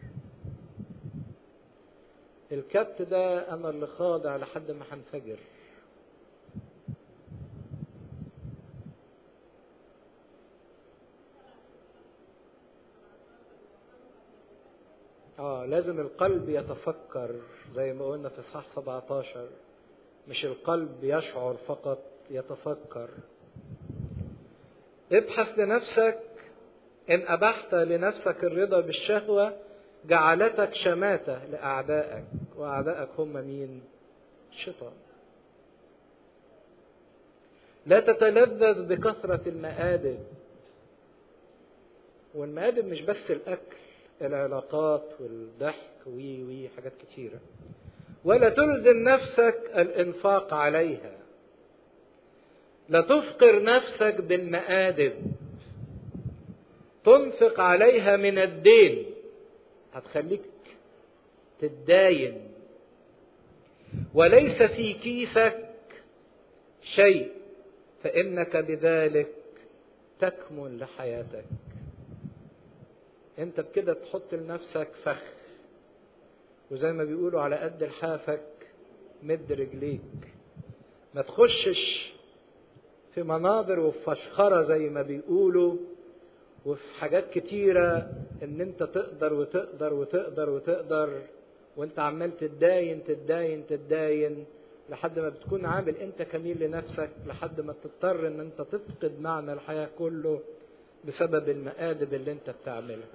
الكبت ده انا اللي خاضع لحد ما هنفجر اه لازم القلب يتفكر زي ما قلنا في اصحاح 17 مش القلب يشعر فقط يتفكر ابحث لنفسك ان ابحت لنفسك الرضا بالشهوه جعلتك شماته لاعدائك واعدائك هم مين الشيطان لا تتلذذ بكثره المآدب والمآدب مش بس الاكل العلاقات والضحك وي وي حاجات كتيرة ولا تلزم نفسك الإنفاق عليها لا تفقر نفسك بالمآدب تنفق عليها من الدين هتخليك تتداين وليس في كيسك شيء فإنك بذلك تكمل لحياتك انت بكده تحط لنفسك فخ وزي ما بيقولوا على قد لحافك مد رجليك ما تخشش في مناظر وفي فشخرة زي ما بيقولوا وفي حاجات كتيرة ان انت تقدر وتقدر وتقدر وتقدر وانت عمال تتداين تتداين تتداين لحد ما بتكون عامل انت كميل لنفسك لحد ما تضطر ان انت تفقد معنى الحياة كله بسبب المآدب اللي انت بتعملها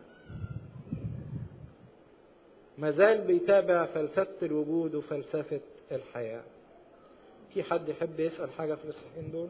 ما زال بيتابع فلسفة الوجود وفلسفة الحياة في حد يحب يسأل حاجة في الإصحاحين دول؟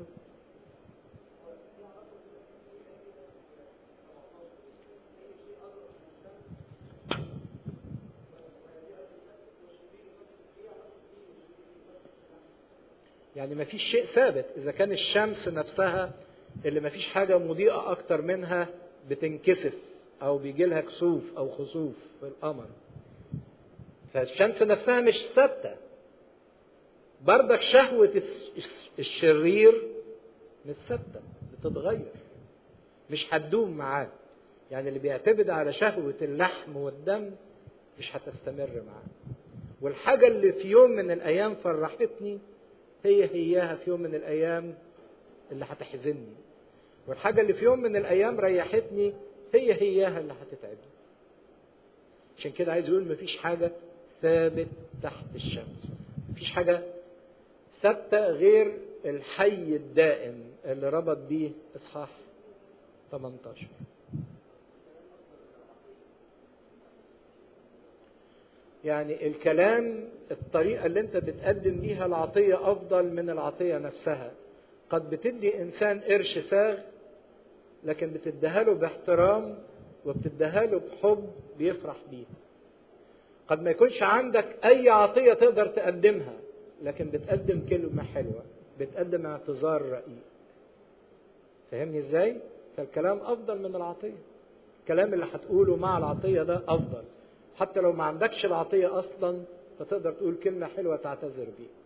يعني ما فيش شيء ثابت إذا كان الشمس نفسها اللي ما فيش حاجة مضيئة أكتر منها بتنكسف أو بيجي لها كسوف أو خسوف في القمر فالشمس نفسها مش ثابتة بردك شهوة الشرير مش ثابتة بتتغير مش هتدوم معاه يعني اللي بيعتمد على شهوة اللحم والدم مش هتستمر معاه والحاجة اللي في يوم من الأيام فرحتني هي هياها في يوم من الأيام اللي هتحزني والحاجة اللي في يوم من الأيام ريحتني هي هياها اللي هتتعبني عشان كده عايز يقول مفيش حاجة ثابت تحت الشمس مفيش حاجة ثابتة غير الحي الدائم اللي ربط بيه إصحاح 18 يعني الكلام الطريقة اللي انت بتقدم بيها العطية أفضل من العطية نفسها قد بتدي إنسان قرش ساغ لكن بتديها له باحترام وبتديها له بحب بيفرح بيه قد ما يكونش عندك أي عطية تقدر تقدمها لكن بتقدم كلمة حلوة بتقدم اعتذار رقيق فاهمني ازاي؟ فالكلام أفضل من العطية الكلام اللي هتقوله مع العطية ده أفضل حتى لو ما عندكش العطية أصلا فتقدر تقول كلمة حلوة تعتذر بيها